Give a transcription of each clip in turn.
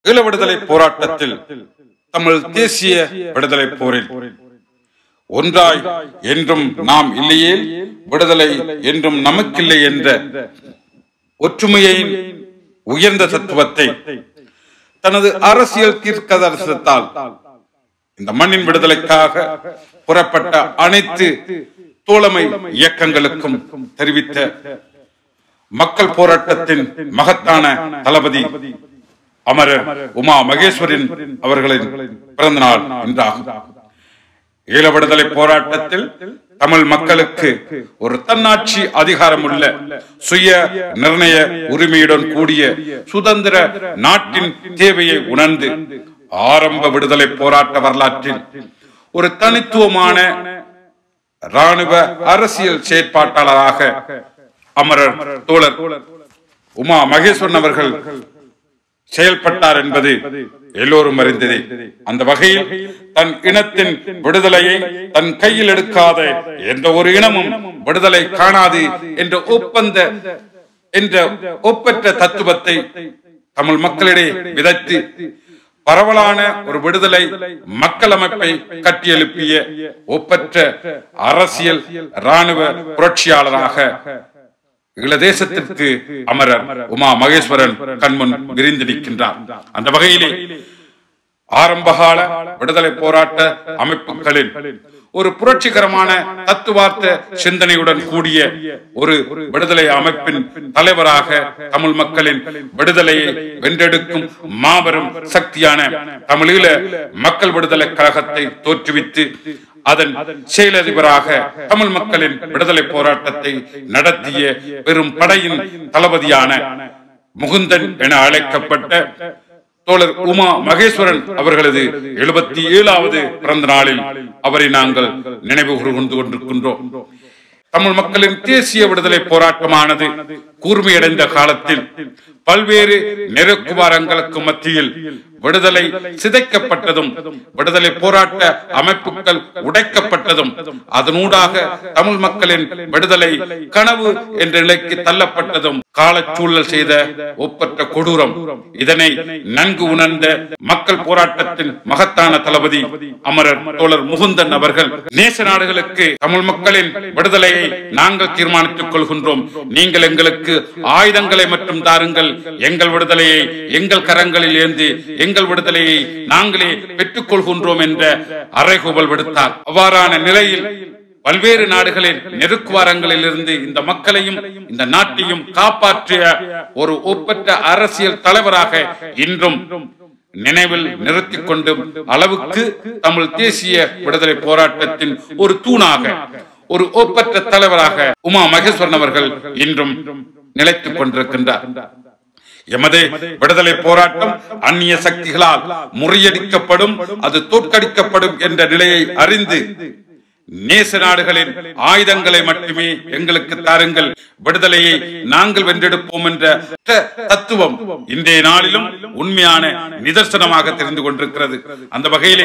ஈழ விடுதலை போராட்டத்தில் தமிழ் தேசிய விடுதலை போரில் ஒன்றாய் என்றும் நாம் இல்லையே விடுதலை என்றும் நமக்கில்லை என்ற ஒற்றுமையின் உயர்ந்த தத்துவத்தை தனது அரசியல் தீர்க்கதரிசனத்தால் இந்த மண்ணின் விடுதலைக்காக புறப்பட்ட அனைத்து தோழமை இயக்கங்களுக்கும் தெரிவித்த மக்கள் போராட்டத்தின் மகத்தான தளபதி அமரர் உமா மகேஸ்வரின் அவர்களின் பிறந்த நாள் இன்றாகும் ஈழ விடுதலை போராட்டத்தில் தமிழ் மக்களுக்கு ஒரு தன்னாட்சி அதிகாரம் உள்ள சுய நிர்ணய உரிமையுடன் கூடிய சுதந்திர நாட்டின் தேவையை உணர்ந்து ஆரம்ப விடுதலை போராட்ட வரலாற்றில் ஒரு தனித்துவமான ராணுவ அரசியல் செயற்பாட்டாளராக அமரர் தோழர் உமா மகேஸ்வரன் அவர்கள் செயல்பட்டார் என்பது எல்லோரும் அறிந்ததே அந்த வகையில் தன் இனத்தின் விடுதலையை தன் கையில் எடுக்காத எந்த ஒரு இனமும் விடுதலை காணாது என்ற ஒப்பந்த என்ற ஒப்பற்ற தத்துவத்தை தமிழ் மக்களிடையே விதைத்து பரவலான ஒரு விடுதலை மக்கள் அமைப்பை கட்டியெழுப்பிய ஒப்பற்ற அரசியல் ராணுவ புரட்சியாளராக ஈழ தேசத்திற்கு அமரர் உமா மகேஸ்வரன் கண்முன் விரிந்து நிற்கின்றார் அந்த வகையிலே ஆரம்பகால விடுதலை போராட்ட அமைப்புகளில் ஒரு புரட்சிகரமான தத்துவார்த்த சிந்தனையுடன் கூடிய ஒரு விடுதலை அமைப்பின் தலைவராக தமிழ் மக்களின் விடுதலையை வென்றெடுக்கும் மாபெரும் சக்தியான தமிழீழ மக்கள் விடுதலை கழகத்தை தோற்றுவித்து அதன் செயலதிபராக தமிழ் மக்களின் விடுதலை போராட்டத்தை நடத்திய பெரும் படையின் தளபதியான முகுந்தன் என அழைக்கப்பட்ட தோழர் உமா மகேஸ்வரன் அவர்களது எழுபத்தி ஏழாவது பிறந்த நாளில் அவரை நாங்கள் நினைவு கூர்ந்து கொண்டிருக்கின்றோம் தமிழ் மக்களின் தேசிய விடுதலை போராட்டமானது கூர்மையடைந்த காலத்தில் பல்வேறு நெருக்குவாரங்களுக்கு மத்தியில் விடுதலை சிதைக்கப்பட்டதும் விடுதலை போராட்ட அமைப்புகள் உடைக்கப்பட்டதும் அதனூடாக தமிழ் மக்களின் விடுதலை கனவு என்ற நிலைக்கு தள்ளப்பட்டதும் காலச்சூழல் செய்த ஒப்பற்ற கொடூரம் இதனை நன்கு உணர்ந்த மக்கள் போராட்டத்தின் மகத்தான தளபதி அமரர் தோழர் முகுந்தன் அவர்கள் நேச நாடுகளுக்கு தமிழ் மக்களின் விடுதலையை நாங்கள் தீர்மானித்துக் கொள்கின்றோம் நீங்கள் எங்களுக்கு ஆயுதங்களை மட்டும் தாருங்கள் எங்கள் விடுதலையை எங்கள் கரங்களில் ஏந்தி எங்கள் விடுதலையை நாங்களே பெற்றுக் கொள்கின்றோம் என்ற அறைகூவல் விடுத்தார் அவ்வாறான நிலையில் பல்வேறு நாடுகளின் நெருக்குவாரங்களில் இருந்து இந்த மக்களையும் இந்த நாட்டையும் காப்பாற்றிய ஒரு ஒப்பற்ற அரசியல் தலைவராக இன்றும் நினைவில் நிறுத்திக் கொண்டும் அளவுக்கு தமிழ் தேசிய விடுதலை போராட்டத்தின் ஒரு தூணாக ஒரு ஒப்பற்ற தலைவராக உமா மகேஸ்வரன் அவர்கள் இன்றும் நிலைத்துக் கொண்டிருக்கின்றார் எமது விடுதலை போராட்டம் அந்நிய சக்திகளால் முறியடிக்கப்படும் அது தோற்கடிக்கப்படும் என்ற நிலையை அறிந்து நேச நாடுகளின் ஆயுதங்களை மட்டுமே எங்களுக்கு தாருங்கள் விடுதலையை நாங்கள் வென்றெடுப்போம் என்ற தத்துவம் இன்றைய நாளிலும் உண்மையான நிதர்சனமாக தெரிந்து கொண்டிருக்கிறது அந்த வகையிலே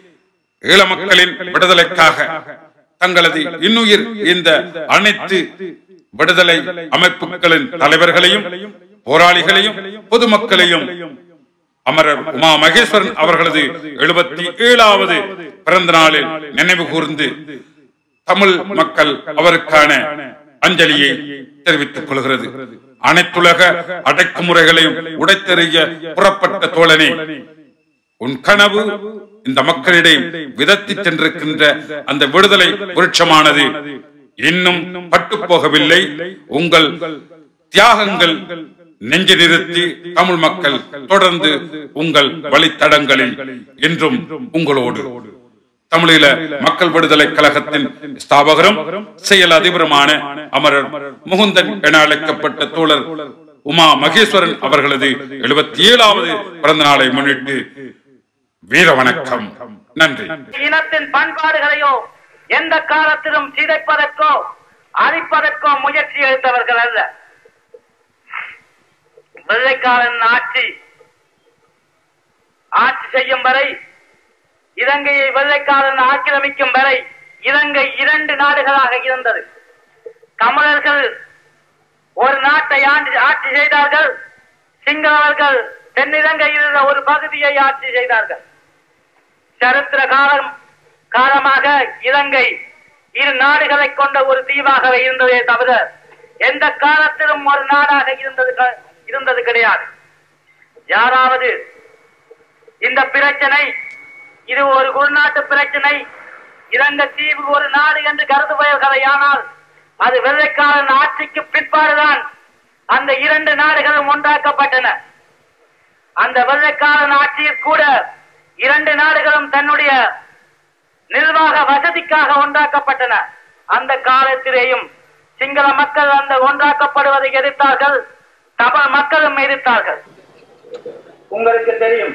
ஈழ மக்களின் விடுதலைக்காக தங்களது இன்னுயிர் இந்த அனைத்து விடுதலை அமைப்புகளின் தலைவர்களையும் போராளிகளையும் பொதுமக்களையும் அமரர் உமா மகேஸ்வரன் அவர்களது எழுபத்தி ஏழாவது பிறந்த நாளில் நினைவு கூர்ந்து தமிழ் மக்கள் அவருக்கான அஞ்சலியை தெரிவித்துக் கொள்கிறது அனைத்துலக அடக்குமுறைகளையும் உடைத்தெறிய புறப்பட்ட தோழனே உன் கனவு இந்த மக்களிடையே விதத்தி சென்றிருக்கின்ற அந்த விடுதலை விருட்சமானது இன்னும் பட்டு போகவில்லை உங்கள் தியாகங்கள் நெஞ்சு நிறுத்தி தமிழ் மக்கள் தொடர்ந்து உங்கள் வழித்தடங்களில் என்றும் உங்களோடு தமிழீழ மக்கள் விடுதலை கழகத்தின் ஸ்தாபகரும் செயல் அதிபருமான அமரர் முகுந்தன் என அழைக்கப்பட்ட தோழர் உமா மகேஸ்வரன் அவர்களது எழுபத்தி ஏழாவது பிறந்த நாளை முன்னிட்டு வீர வணக்கம் நன்றி இனத்தின் பண்பாடுகளையோ எந்த காலத்திலும் சிதைப்பதற்கோ அழிப்பதற்கோ முயற்சி எடுத்தவர்கள் அல்ல வெள்ளைக்காரன் ஆட்சி ஆட்சி செய்யும் வரை இலங்கையை வெள்ளைக்காரன் ஆக்கிரமிக்கும் வரை இலங்கை இரண்டு நாடுகளாக இருந்தது தமிழர்கள் ஒரு நாட்டை ஆண்டு ஆட்சி செய்தார்கள் சிங்களவர்கள் தென்னிலங்கையில் உள்ள ஒரு பகுதியை ஆட்சி செய்தார்கள் சரித்திர காலம் காலமாக இலங்கை இரு நாடுகளை கொண்ட ஒரு தீவாகவே இருந்ததே தவிர எந்த காலத்திலும் ஒரு நாடாக இருந்தது க- இருந்தது கிடையாது யாராவது இந்த பிரச்சனை இது ஒரு உள்நாட்டு பிரச்சனை இலங்கை தீவு ஒரு நாடு என்று கருதுபவர்களை ஆனால் அது வெள்ளைக்காரன் ஆட்சிக்கு பிற்பாடுதான் அந்த இரண்டு நாடுகளும் ஒன்றாக்கப்பட்டன அந்த வெள்ளைக்காரன் ஆட்சியில் கூட இரண்டு நாடுகளும் தன்னுடைய நிர்வாக வசதிக்காக ஒன்றாக்கப்பட்டன அந்த காலத்திலேயும் சிங்கள மக்கள் அந்த ஒன்றாக்கப்படுவதை எதிர்த்தார்கள் தமிழ் மக்களும் எதிர்த்தார்கள் உங்களுக்கு தெரியும்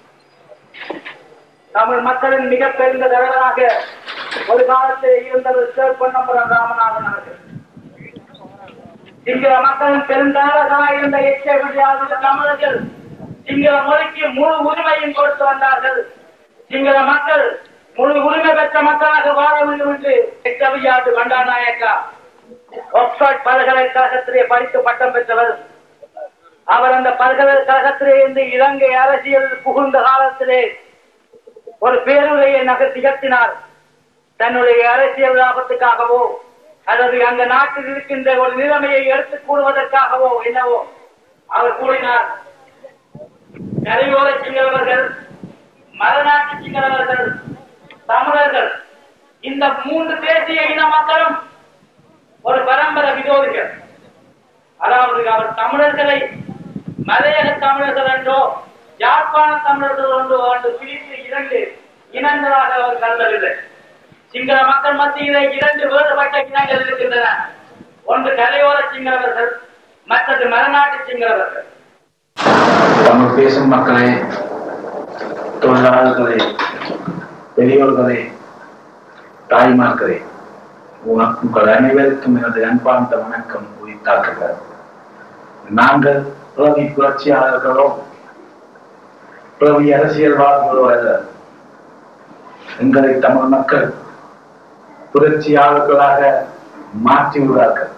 தமிழ் மக்களின் மிக பெருந்த தலைவராக ஒரு காலத்தில் இருந்தது சிவபொன்னபுரம் ராமநாதன் அவர்கள் சிங்கள மக்களின் பெருந்தலைவராக இருந்த எச்ச விளையாடு தமிழர்கள் சிங்கள மொழிக்கு முழு உரிமையும் கொடுத்து வந்தார்கள் சிங்கள மக்கள் முழு உரிமை பெற்ற மக்களாக வாழ வேண்டும் என்று எச்ச விளையாட்டு பண்டாநாயக்கா ஆக்ஸ்போர்ட் பல்கலைக்கழகத்திலே படித்து பட்டம் பெற்றவர் அவர் அந்த பல்கலைக்கழகத்திலே இருந்து இலங்கை அரசியல் புகுந்த காலத்திலே ஒரு பேருரையை நகர் நிகழ்த்தினார் தன்னுடைய அரசியல் லாபத்துக்காகவோ அல்லது அந்த நாட்டில் இருக்கின்ற ஒரு நிலைமையை எடுத்துக் கூறுவதற்காகவோ என்னவோ அவர் கூறினார் கரையோர சிங்களவர்கள் மலைநாட்டு சிங்களவர்கள் தமிழர்கள் இந்த மூன்று தேசிய இன மக்களும் ஒரு பரம்பரை விரோதிகள் அதாவது அவர் தமிழர்களை மலையக தமிழர்கள் என்றோ யாழ்ப்பாண தமிழர்கள் ஒன்று என்று பிரித்து இரண்டு இனங்களாக அவர் கருதவில்லை சிங்கள மக்கள் மத்தியிலே இரண்டு வேறுபட்ட இனங்கள் இருக்கின்றன ஒன்று கரையோர சிங்களவர்கள் மற்றது மலைநாட்டு சிங்களவர்கள் தமிழ் பேசும் மக்களே தொழிலாளர்களே பெரியோர்களே தாய்மார்களே உங்க- உங்கள் அனைவருக்கும் எனது அன்பார்ந்த வணக்கம் உரித்தாக்குக நாங்கள் பிறவி புரட்சியாளர்களோ பிறவி அரசியல்வாதிகளோ அல்ல எங்களை தமிழ் மக்கள் புரட்சியாளர்களாக மாற்றியுள்ளார்கள்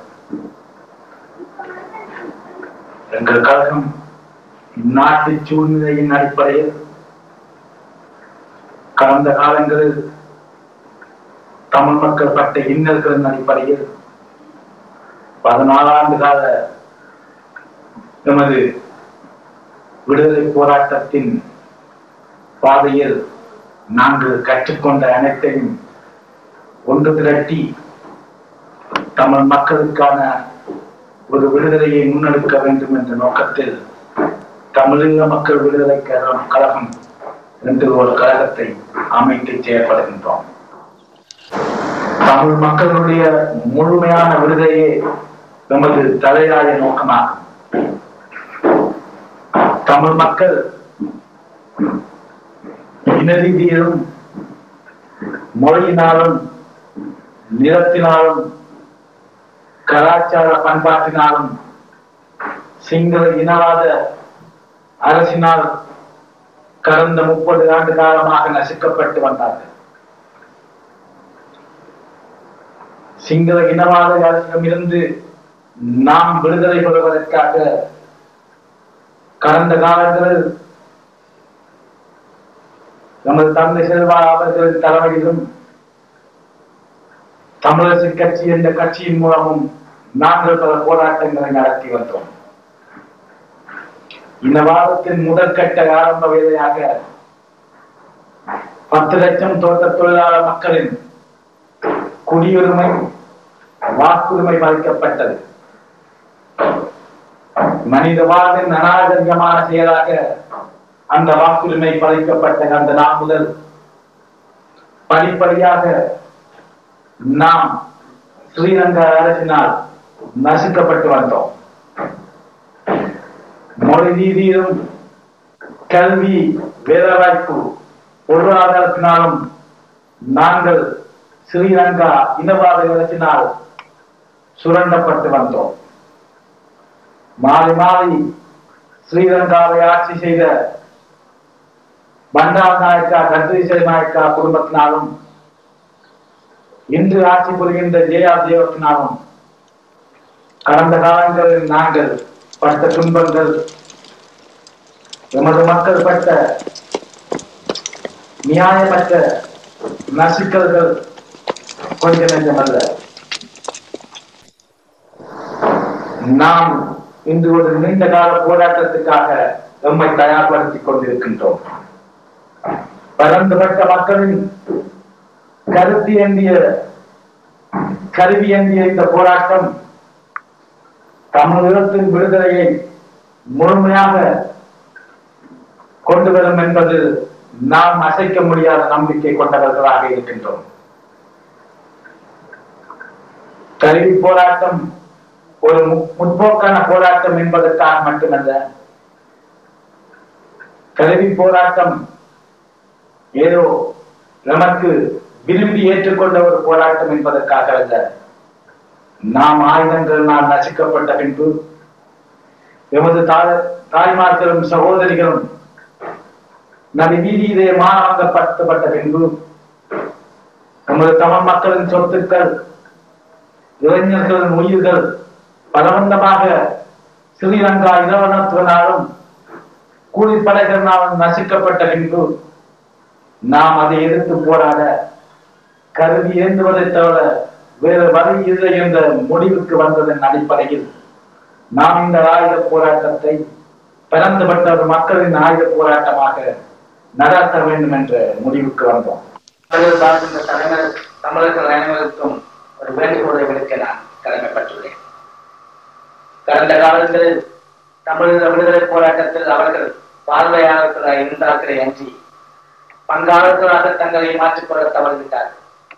எங்கள் கழகம் இந்நாட்டு சூழ்நிலையின் அடிப்படையில் கடந்த காலங்களில் தமிழ் மக்கள் பட்ட இன்னல்களின் அடிப்படையில் பதினாலு ஆண்டு கால எமது விடுதலை போராட்டத்தின் பாதையில் நாங்கள் கற்றுக்கொண்ட அனைத்தையும் ஒன்று திரட்டி தமிழ் மக்களுக்கான ஒரு விடுதலையை முன்னெடுக்க வேண்டும் என்ற நோக்கத்தில் தமிழீழ மக்கள் விடுதலை கழகம் கழகம் என்று ஒரு கழகத்தை அமைத்து செயல்படுகின்றோம் தமிழ் மக்களுடைய முழுமையான விடுதலையே நமது தலையாய நோக்கமாகும் தமிழ் மக்கள் இன ரீதியிலும் மொழியினாலும் நிறத்தினாலும் கலாச்சார பண்பாட்டினாலும் சிங்கள இனவாத அரசினால் கடந்த முப்பது ஆண்டு காலமாக நசுக்கப்பட்டு வந்தார்கள் சிங்கள இனவாத அரசிடமிருந்து நாம் விடுதலை பெறுவதற்காக கடந்த காலங்களில் நமது தந்தை செல்வா அவர்களின் தலைமையிலும் தமிழரசு கட்சி என்ற கட்சியின் மூலமும் நாங்கள் பல போராட்டங்களை நடத்தி வந்தோம் இந்த வாரத்தின் முதற்கட்ட ஆரம்ப வேலையாக பத்து லட்சம் தோட்ட தொழிலாளர் மக்களின் குடியுரிமை வாக்குரிமை மறுக்கப்பட்டது மனித வாழ்வின் அநாகரிகமான செயலாக அந்த வாக்குரிமை பறிக்கப்பட்ட அந்த நாள் முதல் படிப்படியாக நாம் ஸ்ரீலங்கா அரசினால் நசுக்கப்பட்டு வந்தோம் மொழி ரீதியிலும் கல்வி வேலைவாய்ப்பு பொருளாதாரத்தினாலும் நாங்கள் ஸ்ரீலங்கா இனவாத அரசினால் சுரண்டப்பட்டு வந்தோம் மாறி மாறி ஸ்ரீலங்காவை ஆட்சி செய்த பண்டார் நாயக்கா கத்திரிசை நாயக்கா குடும்பத்தினாலும் இன்று ஆட்சி புரிகின்ற ஜெயா தேவத்தினாலும் கடந்த காலங்களில் நாங்கள் பட்ட துன்பங்கள் எமது மக்கள் பட்ட நியாயமற்ற நசுக்கல்கள் கொஞ்ச நெஞ்சமல்ல நாம் இன்று ஒரு நீண்ட கால போராட்டத்துக்காக எம்மை தயார்படுத்திக் கொண்டிருக்கின்றோம் பரந்துபட்ட மக்களின் கருத்து ஏந்திய கருவி ஏந்திய இந்த போராட்டம் தமிழகத்தின் விடுதலையை முழுமையாக கொண்டு வரும் என்பது நாம் அசைக்க முடியாத நம்பிக்கை கொண்டவர்களாக இருக்கின்றோம் கல்வி போராட்டம் ஒரு மு- முற்போக்கான போராட்டம் என்பதற்காக மட்டுமல்ல கல்வி போராட்டம் ஏதோ நமக்கு விரும்பி ஏற்றுக்கொண்ட ஒரு போராட்டம் என்பதற்காக அல்ல நாம் ஆயுதங்களினால் நசுக்கப்பட்ட பின்பு எமது தாய் தாய்மார்களும் சகோதரிகளும் நடு வீதியிலே மானவங்கப்படுத்தப்பட்ட பின்பு நமது தமிழ் மக்களின் சொத்துக்கள் இளைஞர்களின் உயிர்கள் பலவந்தமாக ஸ்ரீலங்கா இளவனத்தினாலும் கூலிப்படைகளினாலும் நசுக்கப்பட்ட பின்பு நாம் அதை எதிர்த்து போராட கருவி ஏந்துவதை தவிர வேறு வழி இல்லை என்ற முடிவுக்கு வந்ததன் அடிப்படையில் நாம் இந்த ஆயுத போராட்டத்தை பரந்துபட்ட ஒரு மக்களின் ஆயுத போராட்டமாக நடத்த வேண்டும் என்ற முடிவுக்கு வந்தோம் தமிழர் சார்ந்த தலைவர் தமிழர்கள் அனைவருக்கும் ஒரு வேண்டுகோளை விடுக்க நான் கடமைப்பட்டுள்ளேன் கடந்த காலங்களில் தமிழக விடுதலை போராட்டத்தில் அவர்கள் பார்வையாளர்களாக இருந்தார்களே அன்றி பங்காளர்களாக தங்களை மாற்றிக்கொள்ள தவறிவிட்டார்கள்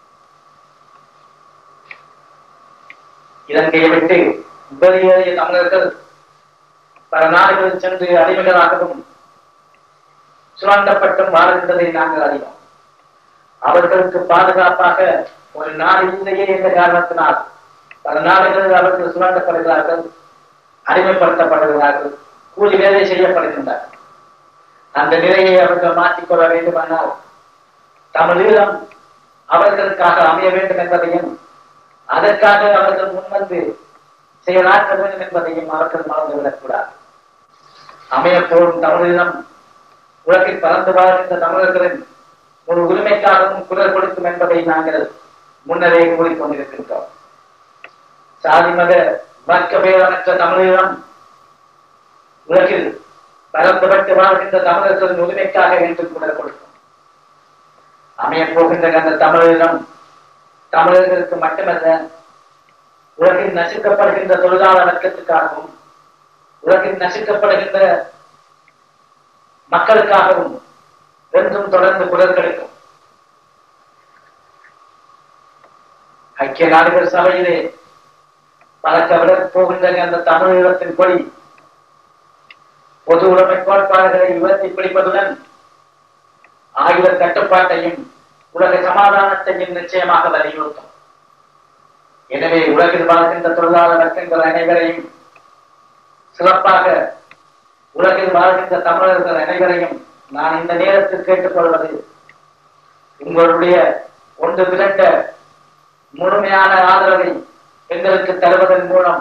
இலங்கையை விட்டு வெளியேறிய தமிழர்கள் பல நாடுகளில் சென்று அடிமைகளாகவும் சுரண்டப்பட்டும் வாழ்கின்றதை நாங்கள் அறிவோம் அவர்களுக்கு பாதுகாப்பாக ஒரு நாடு இல்லையே என்ற காரணத்தினால் பல நாடுகளில் அவர்கள் சுரண்டப்படுகிறார்கள் அடிமைப்படுத்தப்படுகிறார்கள் கூலி வேலை செய்யப்படுகின்றார்கள் அந்த நிலையை அவர்கள் மாற்றிக்கொள்ள வேண்டுமானால் தமிழீழம் அவர்களுக்காக அமைய வேண்டும் என்பதையும் அதற்காக அவர்கள் முன்வந்து செயலாற்ற வேண்டும் என்பதையும் அவர்கள் மறந்துவிடக் கூடாது அமையப்போடும் தமிழீழம் உலகில் பறந்து வாழ்கின்ற தமிழர்களின் ஒரு உரிமைக்காகவும் குரல் கொடுக்கும் என்பதை நாங்கள் முன்னரே கூறிக்கொண்டிருக்கின்றோம் சாதி மத வர்க்க பேரமற்ற தமிழீழம் உலகில் பரந்துபட்டு வாழ்கின்ற தமிழர்களின் உரிமைக்காக என்று குரல் கொடுக்கும் அமையப் போகின்ற அந்த தமிழீழம் தமிழர்களுக்கு மட்டுமல்ல உலகில் நசுக்கப்படுகின்ற தொழிலாளர் வர்க்கத்துக்காகவும் உலகில் நசுக்கப்படுகின்ற மக்களுக்காகவும் என்றும் தொடர்ந்து குரல் கிடைக்கும் ஐக்கிய நாடுகள் சபையிலே பறக்க விடப் போகின்ற அந்த தமிழீழத்தின் கொடி பொது உடைமை கோட்பாடுகளை உயர்த்தி பிடிப்பதுடன் ஆயுத கட்டுப்பாட்டையும் உலக சமாதானத்தையும் நிச்சயமாக வலியுறுத்தும் எனவே உலகில் வாழ்கின்ற தொழிலாளர் வர்க்கங்கள் அனைவரையும் சிறப்பாக உலகில் வாழ்கின்ற தமிழர்கள் அனைவரையும் நான் இந்த நேரத்தில் கேட்டுக்கொள்வது உங்களுடைய ஒன்று திரட்ட முழுமையான ஆதரவை எங்களுக்கு தருவதன் மூலம்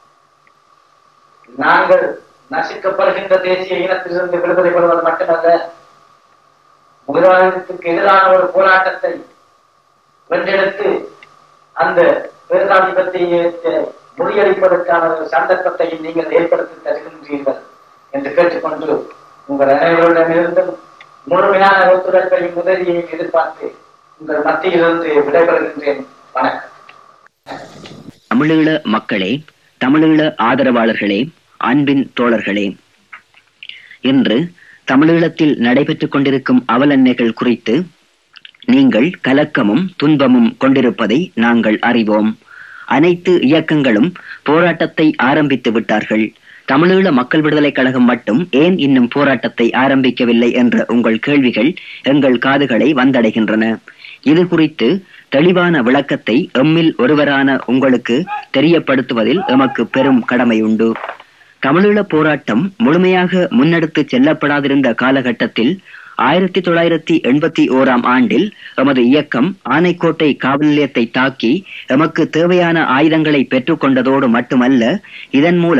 நாங்கள் நசுக்கப்படுகின்ற தேசிய இனத்திலிருந்து விடுதலை பெறுவது மட்டுமல்ல முதலாளித்துக்கு எதிரான ஒரு போராட்டத்தை வென்றெடுத்து அந்த பேராதிபத்தியத்தை முறியடிப்பதற்கான ஒரு சந்தர்ப்பத்தையும் நீங்கள் ஏற்படுத்தி தருகின்றீர்கள் என்று கேட்டுக்கொண்டு உங்கள் அனைவரிடமிருந்தும் முழுமையான ஒத்துழைப்பையும் உதவியையும் எதிர்பார்த்து உங்கள் மத்தியிலிருந்து விடைபெறுகின்றேன் வணக்கம் தமிழீழ மக்களே தமிழீழ ஆதரவாளர்களே அன்பின் தோழர்களே இன்று தமிழீழத்தில் நடைபெற்றுக் கொண்டிருக்கும் அவலன்னைகள் குறித்து நீங்கள் கலக்கமும் துன்பமும் கொண்டிருப்பதை நாங்கள் அறிவோம் அனைத்து இயக்கங்களும் போராட்டத்தை ஆரம்பித்து விட்டார்கள் தமிழீழ மக்கள் விடுதலை கழகம் மட்டும் ஏன் இன்னும் போராட்டத்தை ஆரம்பிக்கவில்லை என்ற உங்கள் கேள்விகள் எங்கள் காதுகளை வந்தடைகின்றன இது குறித்து தெளிவான விளக்கத்தை எம்மில் ஒருவரான உங்களுக்கு தெரியப்படுத்துவதில் எமக்கு பெரும் கடமை உண்டு தமிழீழ போராட்டம் முழுமையாக முன்னெடுத்து செல்லப்படாதிருந்த காலகட்டத்தில் ஆயிரத்தி தொள்ளாயிரத்தி எண்பத்தி ஓராம் ஆண்டில் எமது இயக்கம் ஆனைக்கோட்டை காவல் நிலையத்தை தாக்கி எமக்கு தேவையான ஆயுதங்களை பெற்றுக்கொண்டதோடு மட்டுமல்ல இதன் மூலம்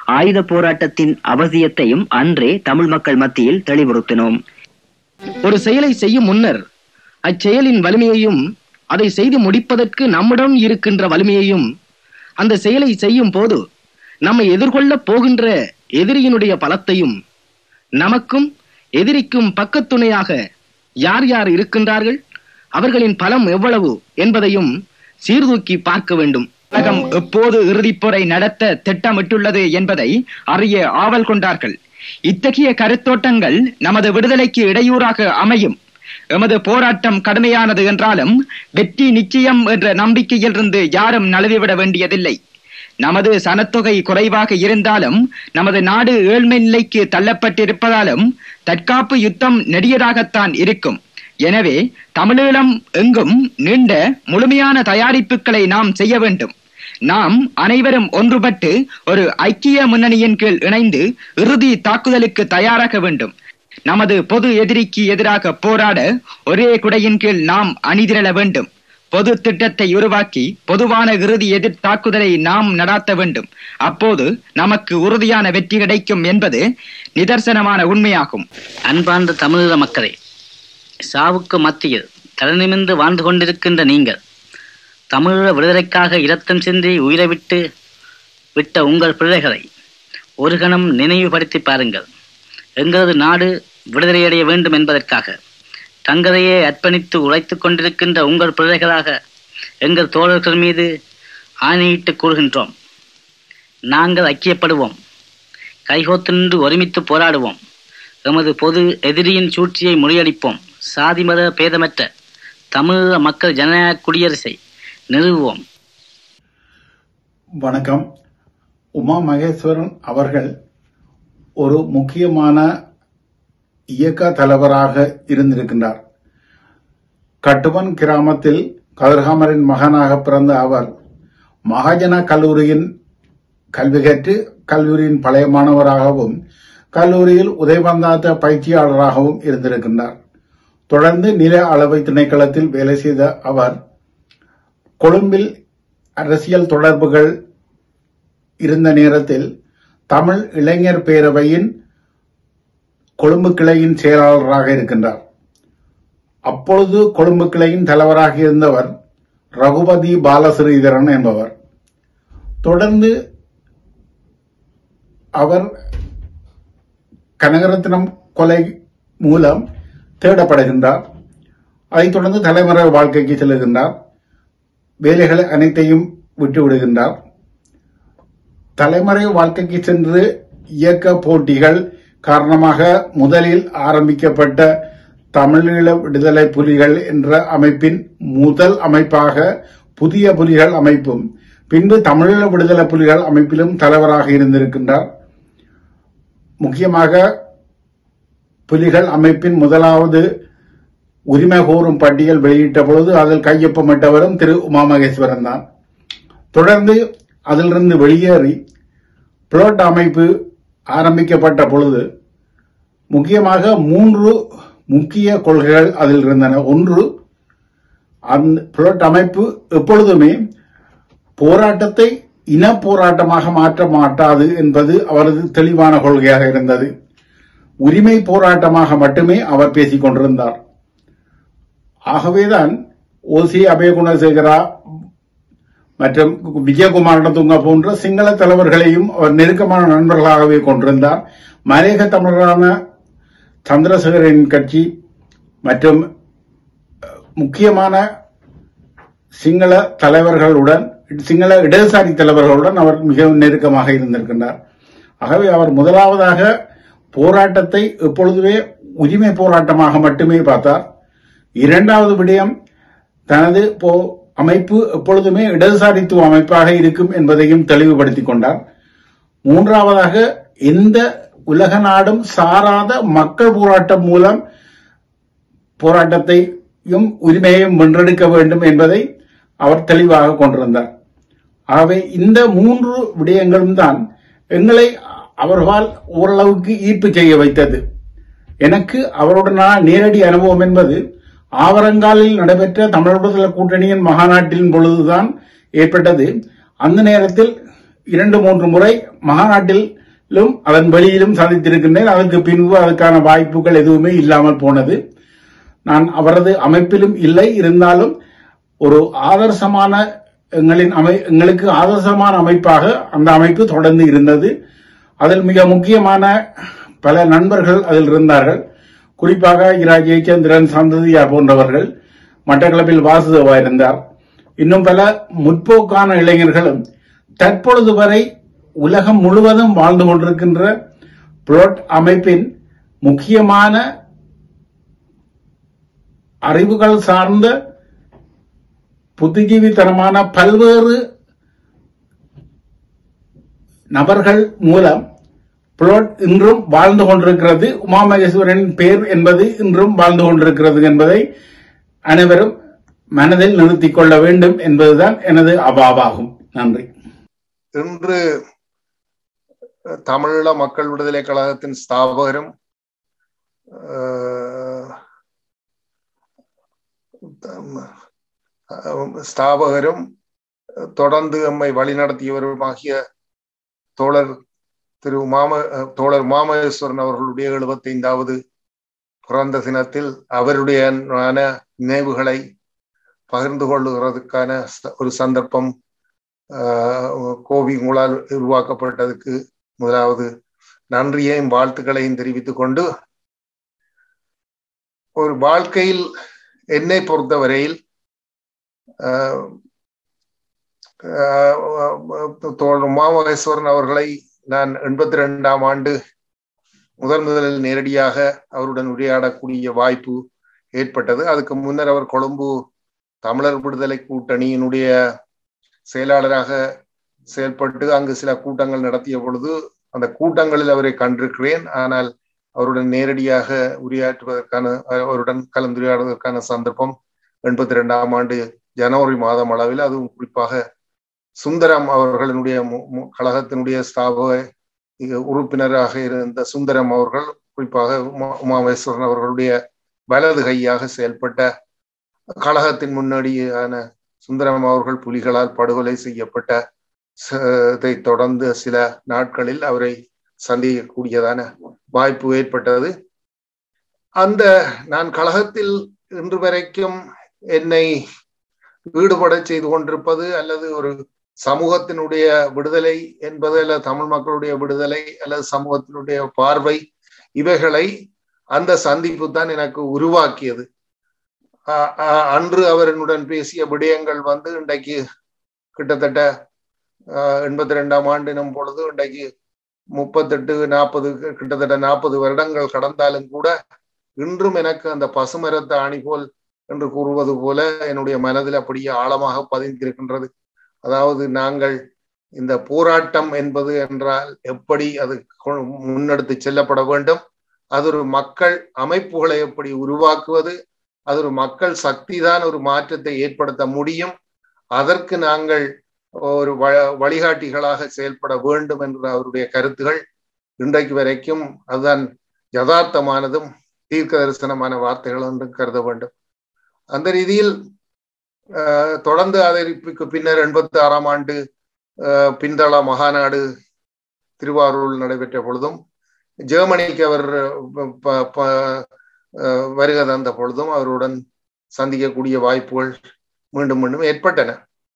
ஆயுத போராட்டத்தின் அவசியத்தையும் அன்றே தமிழ் மக்கள் மத்தியில் தெளிவுறுத்தினோம் ஒரு செயலை செய்யும் முன்னர் அச்செயலின் வலிமையையும் அதை செய்து முடிப்பதற்கு நம்மிடம் இருக்கின்ற வலிமையையும் அந்த செயலை செய்யும் போது நம்மை எதிர்கொள்ளப் போகின்ற எதிரியினுடைய பலத்தையும் நமக்கும் எதிரிக்கும் பக்கத்துணையாக யார் யார் இருக்கின்றார்கள் அவர்களின் பலம் எவ்வளவு என்பதையும் சீர்தூக்கி பார்க்க வேண்டும் உலகம் எப்போது இறுதிப்போரை நடத்த திட்டமிட்டுள்ளது என்பதை அறிய ஆவல் கொண்டார்கள் இத்தகைய கருத்தோட்டங்கள் நமது விடுதலைக்கு இடையூறாக அமையும் எமது போராட்டம் கடுமையானது என்றாலும் வெற்றி நிச்சயம் என்ற நம்பிக்கையிலிருந்து யாரும் நழுவிவிட வேண்டியதில்லை நமது சனத்தொகை குறைவாக இருந்தாலும் நமது நாடு ஏழ்மை நிலைக்கு தள்ளப்பட்டிருப்பதாலும் தற்காப்பு யுத்தம் நெடியதாகத்தான் இருக்கும் எனவே தமிழீழம் எங்கும் நீண்ட முழுமையான தயாரிப்புகளை நாம் செய்ய வேண்டும் நாம் அனைவரும் ஒன்றுபட்டு ஒரு ஐக்கிய முன்னணியின் கீழ் இணைந்து இறுதி தாக்குதலுக்கு தயாராக வேண்டும் நமது பொது எதிரிக்கு எதிராக போராட ஒரே குடையின் கீழ் நாம் அணிதிரள வேண்டும் பொது திட்டத்தை உருவாக்கி பொதுவான இறுதி எதிர் தாக்குதலை நாம் நடாத்த வேண்டும் அப்போது நமக்கு உறுதியான வெற்றி கிடைக்கும் என்பது நிதர்சனமான உண்மையாகும் அன்பார்ந்த தமிழீழ மக்களே சாவுக்கு மத்தியில் தலைநிமிர்ந்து வாழ்ந்து கொண்டிருக்கின்ற நீங்கள் தமிழீழ விடுதலைக்காக இரத்தம் சிந்தி உயிரை விட்டு விட்ட உங்கள் பிள்ளைகளை ஒரு கணம் நினைவுபடுத்தி பாருங்கள் எங்களது நாடு விடுதலையடைய வேண்டும் என்பதற்காக தங்களையே அர்ப்பணித்து உழைத்துக் கொண்டிருக்கின்ற உங்கள் பிள்ளைகளாக எங்கள் தோழர்கள் மீது ஆணையிட்டு கூறுகின்றோம் நாங்கள் ஐக்கியப்படுவோம் கைகோத்து நின்று ஒருமித்து போராடுவோம் எமது பொது எதிரியின் சூழ்ச்சியை முறியடிப்போம் சாதி மத பேதமற்ற தமிழக மக்கள் ஜனநாயக குடியரசை நிறுவுவோம் வணக்கம் உமா மகேஸ்வரன் அவர்கள் ஒரு முக்கியமான இயக்க தலைவராக இருந்திருக்கின்றார் கட்டுவன் கிராமத்தில் கதிர்காமரின் மகனாக பிறந்த அவர் மகாஜன கல்லூரியின் கல்வி கற்று கல்லூரியின் பழைய மாணவராகவும் கல்லூரியில் உதயபந்தாத்த பயிற்சியாளராகவும் இருந்திருக்கின்றார் தொடர்ந்து நில அளவை திணைக்களத்தில் வேலை செய்த அவர் கொழும்பில் அரசியல் தொடர்புகள் இருந்த நேரத்தில் தமிழ் இளைஞர் பேரவையின் கொழும்பு கிளையின் செயலாளராக இருக்கின்றார் அப்பொழுது கொழும்பு கிளையின் தலைவராக இருந்தவர் ரகுபதி பாலஸ்ரீதரன் என்பவர் தொடர்ந்து அவர் கனகரத்னம் கொலை மூலம் தேடப்படுகின்றார் அதைத் தொடர்ந்து தலைமறை வாழ்க்கைக்கு செல்லுகின்றார் வேலைகளை அனைத்தையும் விட்டு விடுகின்றார் தலைமறை வாழ்க்கைக்கு சென்று இயக்க போட்டிகள் காரணமாக முதலில் ஆரம்பிக்கப்பட்ட தமிழீழ விடுதலை புலிகள் என்ற அமைப்பின் முதல் அமைப்பாக புதிய புலிகள் அமைப்பும் பின்பு தமிழீழ விடுதலை புலிகள் அமைப்பிலும் தலைவராக இருந்திருக்கின்றார் முக்கியமாக புலிகள் அமைப்பின் முதலாவது உரிமை கோரும் பட்டியல் வெளியிட்ட பொழுது அதில் கையொப்பமிட்டவரும் திரு உமா மகேஸ்வரன் தான் தொடர்ந்து அதிலிருந்து வெளியேறி புளோட் அமைப்பு ஆரம்பிக்கப்பட்ட பொழுது முக்கியமாக மூன்று முக்கிய கொள்கைகள் அதில் இருந்தன ஒன்று அந்த புளோட் அமைப்பு எப்பொழுதுமே போராட்டத்தை இன போராட்டமாக மாற்ற மாட்டாது என்பது அவரது தெளிவான கொள்கையாக இருந்தது உரிமை போராட்டமாக மட்டுமே அவர் பேசிக் கொண்டிருந்தார் ஆகவேதான் ஓசி அபயகுணசேகரா மற்றும் விஜயகுமாரனதுங்க போன்ற சிங்கள தலைவர்களையும் அவர் நெருக்கமான நண்பர்களாகவே கொண்டிருந்தார் மலேக தமிழரான சந்திரசேகரின் கட்சி மற்றும் முக்கியமான சிங்கள தலைவர்களுடன் சிங்கள இடதுசாரி தலைவர்களுடன் அவர் மிகவும் நெருக்கமாக இருந்திருக்கின்றார் ஆகவே அவர் முதலாவதாக போராட்டத்தை எப்பொழுதுமே உரிமை போராட்டமாக மட்டுமே பார்த்தார் இரண்டாவது விடயம் தனது போ அமைப்பு எப்பொழுதுமே இடதுசாரித்துவ அமைப்பாக இருக்கும் என்பதையும் தெளிவுபடுத்திக் கொண்டார் மூன்றாவதாக எந்த உலக நாடும் சாராத மக்கள் போராட்டம் மூலம் போராட்டத்தையும் உரிமையையும் வென்றெடுக்க வேண்டும் என்பதை அவர் தெளிவாக கொண்டிருந்தார் ஆகவே இந்த மூன்று விடயங்களும் தான் எங்களை அவர்களால் ஓரளவுக்கு ஈர்ப்பு செய்ய வைத்தது எனக்கு அவருடனான நேரடி அனுபவம் என்பது ஆவரங்காலில் நடைபெற்ற தமிழ் விடுதலை கூட்டணியின் மகாநாட்டின் பொழுதுதான் ஏற்பட்டது அந்த நேரத்தில் இரண்டு மூன்று முறை மகாநாட்டிலும் அதன் வெளியிலும் சந்தித்திருக்கின்றேன் அதற்கு பின்பு அதற்கான வாய்ப்புகள் எதுவுமே இல்லாமல் போனது நான் அவரது அமைப்பிலும் இல்லை இருந்தாலும் ஒரு ஆதர்சமான எங்களின் அமை எங்களுக்கு ஆதர்சமான அமைப்பாக அந்த அமைப்பு தொடர்ந்து இருந்தது அதில் மிக முக்கியமான பல நண்பர்கள் அதில் இருந்தார்கள் குறிப்பாக இரா ஜெயச்சந்திரன் சந்ததியார் போன்றவர்கள் மட்டக்களப்பில் வாசுதேவா இருந்தார் இன்னும் பல முற்போக்கான இளைஞர்களும் தற்பொழுது வரை உலகம் முழுவதும் வாழ்ந்து கொண்டிருக்கின்ற புளோட் அமைப்பின் முக்கியமான அறிவுகள் சார்ந்த புத்திஜீவித்தனமான பல்வேறு நபர்கள் மூலம் புளோட் இன்றும் வாழ்ந்து கொண்டிருக்கிறது உமாமகேஸ்வரன் பேர் என்பது இன்றும் வாழ்ந்து கொண்டிருக்கிறது என்பதை அனைவரும் மனதில் நிறுத்திக் கொள்ள வேண்டும் என்பதுதான் எனது அபாவாகும் நன்றி இன்று தமிழீழ மக்கள் விடுதலை கழகத்தின் ஸ்தாபகரும் அஹ், தம்- ஸ்தாபகரும் தொடர்ந்து எம்மை வழிநடத்தியவருமாகிய தோழர் திரு மாம தோழர் மாமகேஸ்வரன் அவர்களுடைய எழுபத்தைந்தாவது பிறந்த தினத்தில் அவருடைய நினைவுகளை பகிர்ந்து கொள்ளுகிறதுக்கான ச- ஒரு சந்தர்ப்பம் ஆஹ், கோவி உங்களால் உருவாக்கப்பட்டதுக்கு முதலாவது நன்றியையும் வாழ்த்துக்களையும் தெரிவித்துக் கொண்டு ஒரு வாழ்க்கையில் என்னை பொறுத்தவரையில் ஆஹ், ஆஹ், தோழர் மாமகேஸ்வரன் அவர்களை நான் எண்பத்தி ரெண்டாம் ஆண்டு முதன் முதலில் நேரடியாக அவருடன் உரையாடக்கூடிய வாய்ப்பு ஏற்பட்டது அதுக்கு முன்னர் அவர் கொழும்பு தமிழர் விடுதலை கூட்டணியினுடைய செயலாளராக செயல்பட்டு அங்கு சில கூட்டங்கள் நடத்திய பொழுது அந்த கூட்டங்களில் அவரை கண்டிருக்கிறேன் ஆனால் அவருடன் நேரடியாக உரையாற்றுவதற்கான அவருடன் கலந்துரையாடுவதற்கான சந்தர்ப்பம் எண்பத்தி ரெண்டாம் ஆண்டு ஜனவரி மாதம் அளவில் அதுவும் குறிப்பாக சுந்தரம் அவர்களினுடைய மு- மு- கழகத்தினுடைய ஸ்தாபக இங்க உறுப்பினராக இருந்த சுந்தரம் அவர்கள் குறிப்பாக உமா- உமாமேஸ்வரன் அவர்களுடைய வலது கையாக செயல்பட்ட கழகத்தின் முன்னோடியான சுந்தரம் அவர்கள் புலிகளால் படுகொலை செய்யப்பட்ட ச- இதை தொடர்ந்து சில நாட்களில் அவரை சந்திக்கக்கூடியதான வாய்ப்பு ஏற்பட்டது அந்த நான் கழகத்தில் இன்று வரைக்கும் என்னை ஈடுபட செய்து கொண்டிருப்பது அல்லது ஒரு சமூகத்தினுடைய விடுதலை என்பது அல்ல தமிழ் மக்களுடைய விடுதலை அல்லது சமூகத்தினுடைய பார்வை இவைகளை அந்த சந்திப்பு தான் எனக்கு உருவாக்கியது ஆஹ் ஆஹ் அன்று அவருடன் பேசிய விடயங்கள் வந்து இன்றைக்கு கிட்டத்தட்ட எண்பத்தி ரெண்டாம் ஆண்டினும் பொழுது இன்றைக்கு முப்பத்தெட்டு நாற்பது கிட்டத்தட்ட நாற்பது வருடங்கள் கடந்தாலும் கூட இன்றும் எனக்கு அந்த பசுமரத்த ஆணி போல் என்று கூறுவது போல என்னுடைய மனதில் அப்படியே ஆழமாக பதிந்திருக்கின்றது அதாவது நாங்கள் இந்த போராட்டம் என்பது என்றால் எப்படி அது கொ- முன்னெடுத்து செல்லப்பட வேண்டும் அது ஒரு மக்கள் அமைப்புகளை எப்படி உருவாக்குவது அது ஒரு மக்கள் சக்தி தான் ஒரு மாற்றத்தை ஏற்படுத்த முடியும் அதற்கு நாங்கள் ஒரு வ- வழிகாட்டிகளாக செயல்பட வேண்டும் என்ற அவருடைய கருத்துகள் இன்றைக்கு வரைக்கும் அதுதான் யதார்த்தமானதும் தீர்க்க தரிசனமான வார்த்தைகள் என்று கருத வேண்டும் அந்த ரீதியில் ஆஹ், தொடர்ந்து அதற்கு பின்னர் எண்பத்தி ஆறாம் ஆண்டு ஆஹ், பின்தள மகாநாடு திருவாரூரில் நடைபெற்ற பொழுதும் ஜெர்மனிக்கு அவர் ப- ப- ஆஹ், வருகை தந்த பொழுதும் அவருடன் சந்திக்கக்கூடிய வாய்ப்புகள் மீண்டும் மீண்டும் ஏற்பட்டன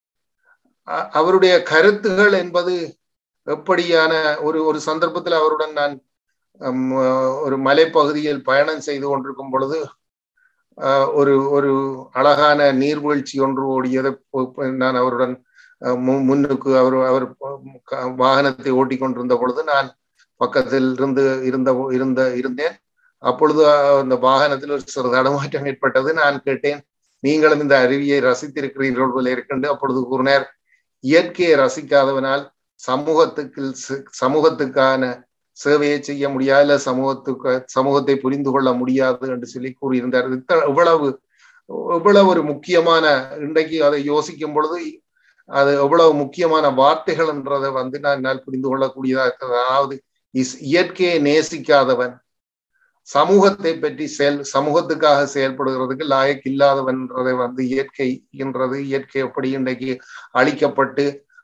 அ- அவருடைய கருத்துகள் என்பது எப்படியான ஒரு ஒரு சந்தர்ப்பத்தில் அவருடன் நான் ஹம், ஒரு மலைப்பகுதியில் பயணம் செய்து கொண்டிருக்கும் பொழுது ஆஹ், ஒரு ஒரு அழகான நீர்வீழ்ச்சி ஒன்று ஓடியதை போ- போ- நான் அவருடன் அஹ், மு- முன்னுக்கு அவர் அவர் க- வாகனத்தை ஓட்டி கொண்டிருந்த பொழுது நான் பக்கத்தில் இருந்து இருந்த இருந்த இருந்தேன் அப்பொழுது அஹ், அந்த வாகனத்தில் ஒரு சிறு தடமாற்றம் ஏற்பட்டது நான் கேட்டேன் நீங்களும் இந்த அருவியை ரசித்திருக்கிறீர்கள் போல இருக்கின்ற அப்பொழுது கூறினார் இயற்கையை ரசிக்காதவனால் சமூகத்துக்கு ச- சமூகத்துக்கான சேவையை செய்ய முடியாது இல்ல சமூகத்துக்கு சமூகத்தை புரிந்து கொள்ள முடியாது என்று சொல்லி கூறியிருந்தார் இத்த- இவ்வளவு இவ்வளவு ஒரு முக்கியமான இன்றைக்கு அதை யோசிக்கும் பொழுது அது எவ்வளவு முக்கியமான வார்த்தைகள் என்றதை வந்து நான் என்னால் புரிந்து கொள்ளக்கூடியதா இருக்கிறது அதாவது இஸ் இயற்கையை நேசிக்காதவன் சமூகத்தை பற்றி செயல் சமூகத்துக்காக செயல்படுகிறதுக்கு லாயக் இல்லாதவன்றதை வந்து இயற்கை என்றது இயற்கை எப்படி இன்றைக்கு அழிக்கப்பட்டு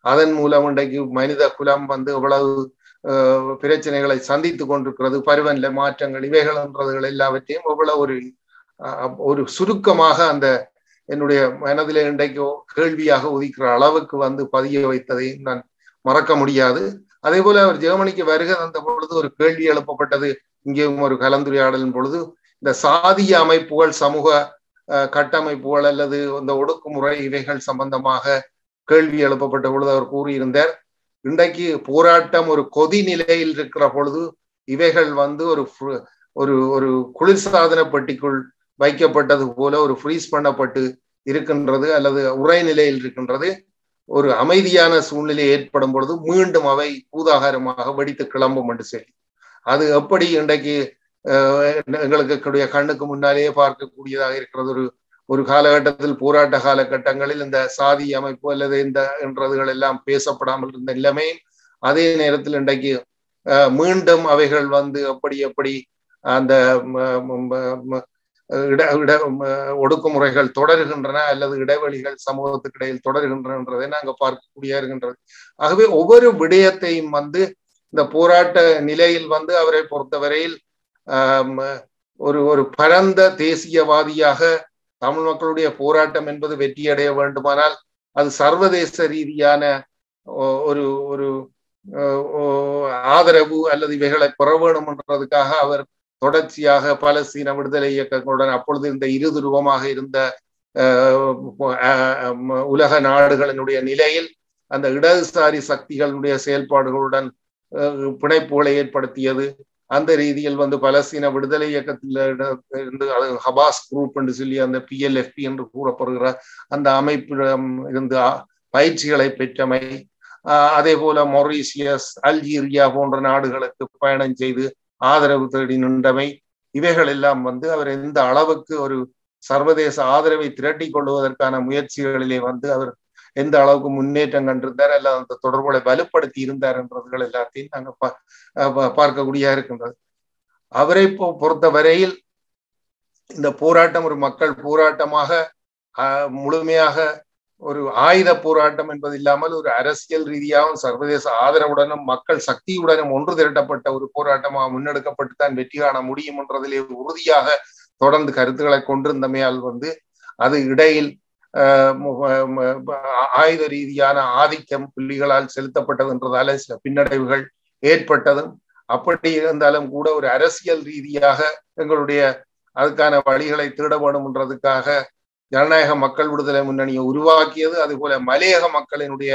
அதன் மூலம் இன்றைக்கு மனித குலம் வந்து இவ்வளவு அஹ், பிரச்சனைகளை சந்தித்து கொண்டிருக்கிறது பருவநிலை மாற்றங்கள் இவைகள் என்றதுகள் எல்லாவற்றையும் இவ்வளவு ஒரு அஹ், ஒரு சுருக்கமாக அந்த என்னுடைய மனதிலே இன்றைக்கு கேள்வியாக உதிக்கிற அளவுக்கு வந்து பதிய வைத்ததை நான் மறக்க முடியாது அதே போல அவர் ஜெர்மனிக்கு வருகை தந்த பொழுது ஒரு கேள்வி எழுப்பப்பட்டது இங்கேயும் ஒரு கலந்துரையாடலின் பொழுது இந்த சாதிய அமைப்புகள் சமூக அஹ், கட்டமைப்புகள் அல்லது இந்த ஒடுக்குமுறை இவைகள் சம்பந்தமாக கேள்வி எழுப்பப்பட்ட பொழுது அவர் கூறியிருந்தார் இன்றைக்கு போராட்டம் ஒரு கொதி நிலையில் இருக்கிற பொழுது இவைகள் வந்து ஒரு fr- ஒரு ஒரு குளிர்சாதன பெட்டிக்குள் வைக்கப்பட்டது போல ஒரு ஃப்ரீஸ் பண்ணப்பட்டு இருக்கின்றது அல்லது உரை நிலையில் இருக்கின்றது ஒரு அமைதியான சூழ்நிலை ஏற்படும் பொழுது மீண்டும் அவை பூதாகாரமாக வெடித்து கிளம்பும் என்று சொல்லி அது எப்படி இன்றைக்கு அஹ், எங்களுக்கு கூடிய கண்ணுக்கு முன்னாலேயே பார்க்கக்கூடியதாக இருக்கிறது ஒரு ஒரு காலகட்டத்தில் போராட்ட காலகட்டங்களில் இந்த சாதி அமைப்பு அல்லது இந்த என்றதுகள் எல்லாம் பேசப்படாமல் இருந்த நிலைமை அதே நேரத்தில் இன்றைக்கு அஹ், மீண்டும் அவைகள் வந்து எப்படி எப்படி அந்த ம- ம- ம- இட இட ம- ஒடுக்குமுறைகள் தொடருகின்றன அல்லது இடைவெளிகள் சமூகத்துக்கு இடையில் தொடருகின்றன என்றதை நாங்கள் பார்க்கக்கூடிய இருக்கின்றது ஆகவே ஒவ்வொரு விடயத்தையும் வந்து இந்த போராட்ட நிலையில் வந்து அவரை பொறுத்தவரையில் ஆம், ஒரு ஒரு பரந்த தேசியவாதியாக தமிழ் மக்களுடைய போராட்டம் என்பது வெற்றியடைய வேண்டுமானால் அது சர்வதேச ரீதியான ஒ- ஒரு ஒரு அஹ், ஓ- ஆதரவு அல்லது இவைகளை பெற வேண்டும் என்றதுக்காக அவர் தொடர்ச்சியாக பலஸ்தீன விடுதலை இயக்கங்களுடன் அப்பொழுது இந்த இருதுருவமாக இருந்த அஹ், அஹ், உலக நாடுகளினுடைய நிலையில் அந்த இடதுசாரி சக்திகளுடைய செயல்பாடுகளுடன் அஹ், பிணைப்புகளை ஏற்படுத்தியது அந்த ரீதியில் வந்து பலஸ்தீன விடுதலை இயக்கத்தில் இருந்து அது ஹபாஸ் குரூப் என்று சொல்லி அந்த பிஎல்எஃப்பி என்று கூறப்படுகிற அந்த அமைப்பிடம் இருந்து ஆ- பயிற்சிகளை பெற்றமை ஆஹ் அதே போல மொரீசியஸ் அல்ஜீரியா போன்ற நாடுகளுக்கு பயணம் செய்து ஆதரவு தேடி நின்றமை இவைகள் எல்லாம் வந்து அவர் எந்த அளவுக்கு ஒரு சர்வதேச ஆதரவை திரட்டி கொள்வதற்கான முயற்சிகளிலே வந்து அவர் எந்த அளவுக்கு முன்னேற்றம் கண்டிருந்தார் அல்ல அந்த தொடர்புகளை வலுப்படுத்தி இருந்தார் என்றதுகள் எல்லாத்தையும் நாங்க பா- அஹ் பா- பார்க்கக்கூடிய இருக்கின்றது அவரை பொ- பொறுத்த வரையில் இந்த போராட்டம் ஒரு மக்கள் போராட்டமாக ஆஹ், முழுமையாக ஒரு ஆயுத போராட்டம் என்பது இல்லாமல் ஒரு அரசியல் ரீதியாகவும் சர்வதேச ஆதரவுடனும் மக்கள் சக்தியுடனும் ஒன்று திரட்டப்பட்ட ஒரு போராட்டமாக முன்னெடுக்கப்பட்டு தான் வெற்றி காண முடியும் என்றதிலே உறுதியாக தொடர்ந்து கருத்துக்களை கொண்டிருந்தமையால் வந்து அது இடையில் ஆஹ், மு- மு- ஆயுத ரீதியான ஆதிக்கம் புள்ளிகளால் செலுத்தப்பட்டது என்றதால சில பின்னடைவுகள் ஏற்பட்டதும் அப்படி இருந்தாலும் கூட ஒரு அரசியல் ரீதியாக எங்களுடைய அதுக்கான வழிகளை தேட வேண்டும்ன்றதுக்காக ஜனநாயக மக்கள் விடுதலை முன்னணியை உருவாக்கியது அதுபோல மலையக மக்களினுடைய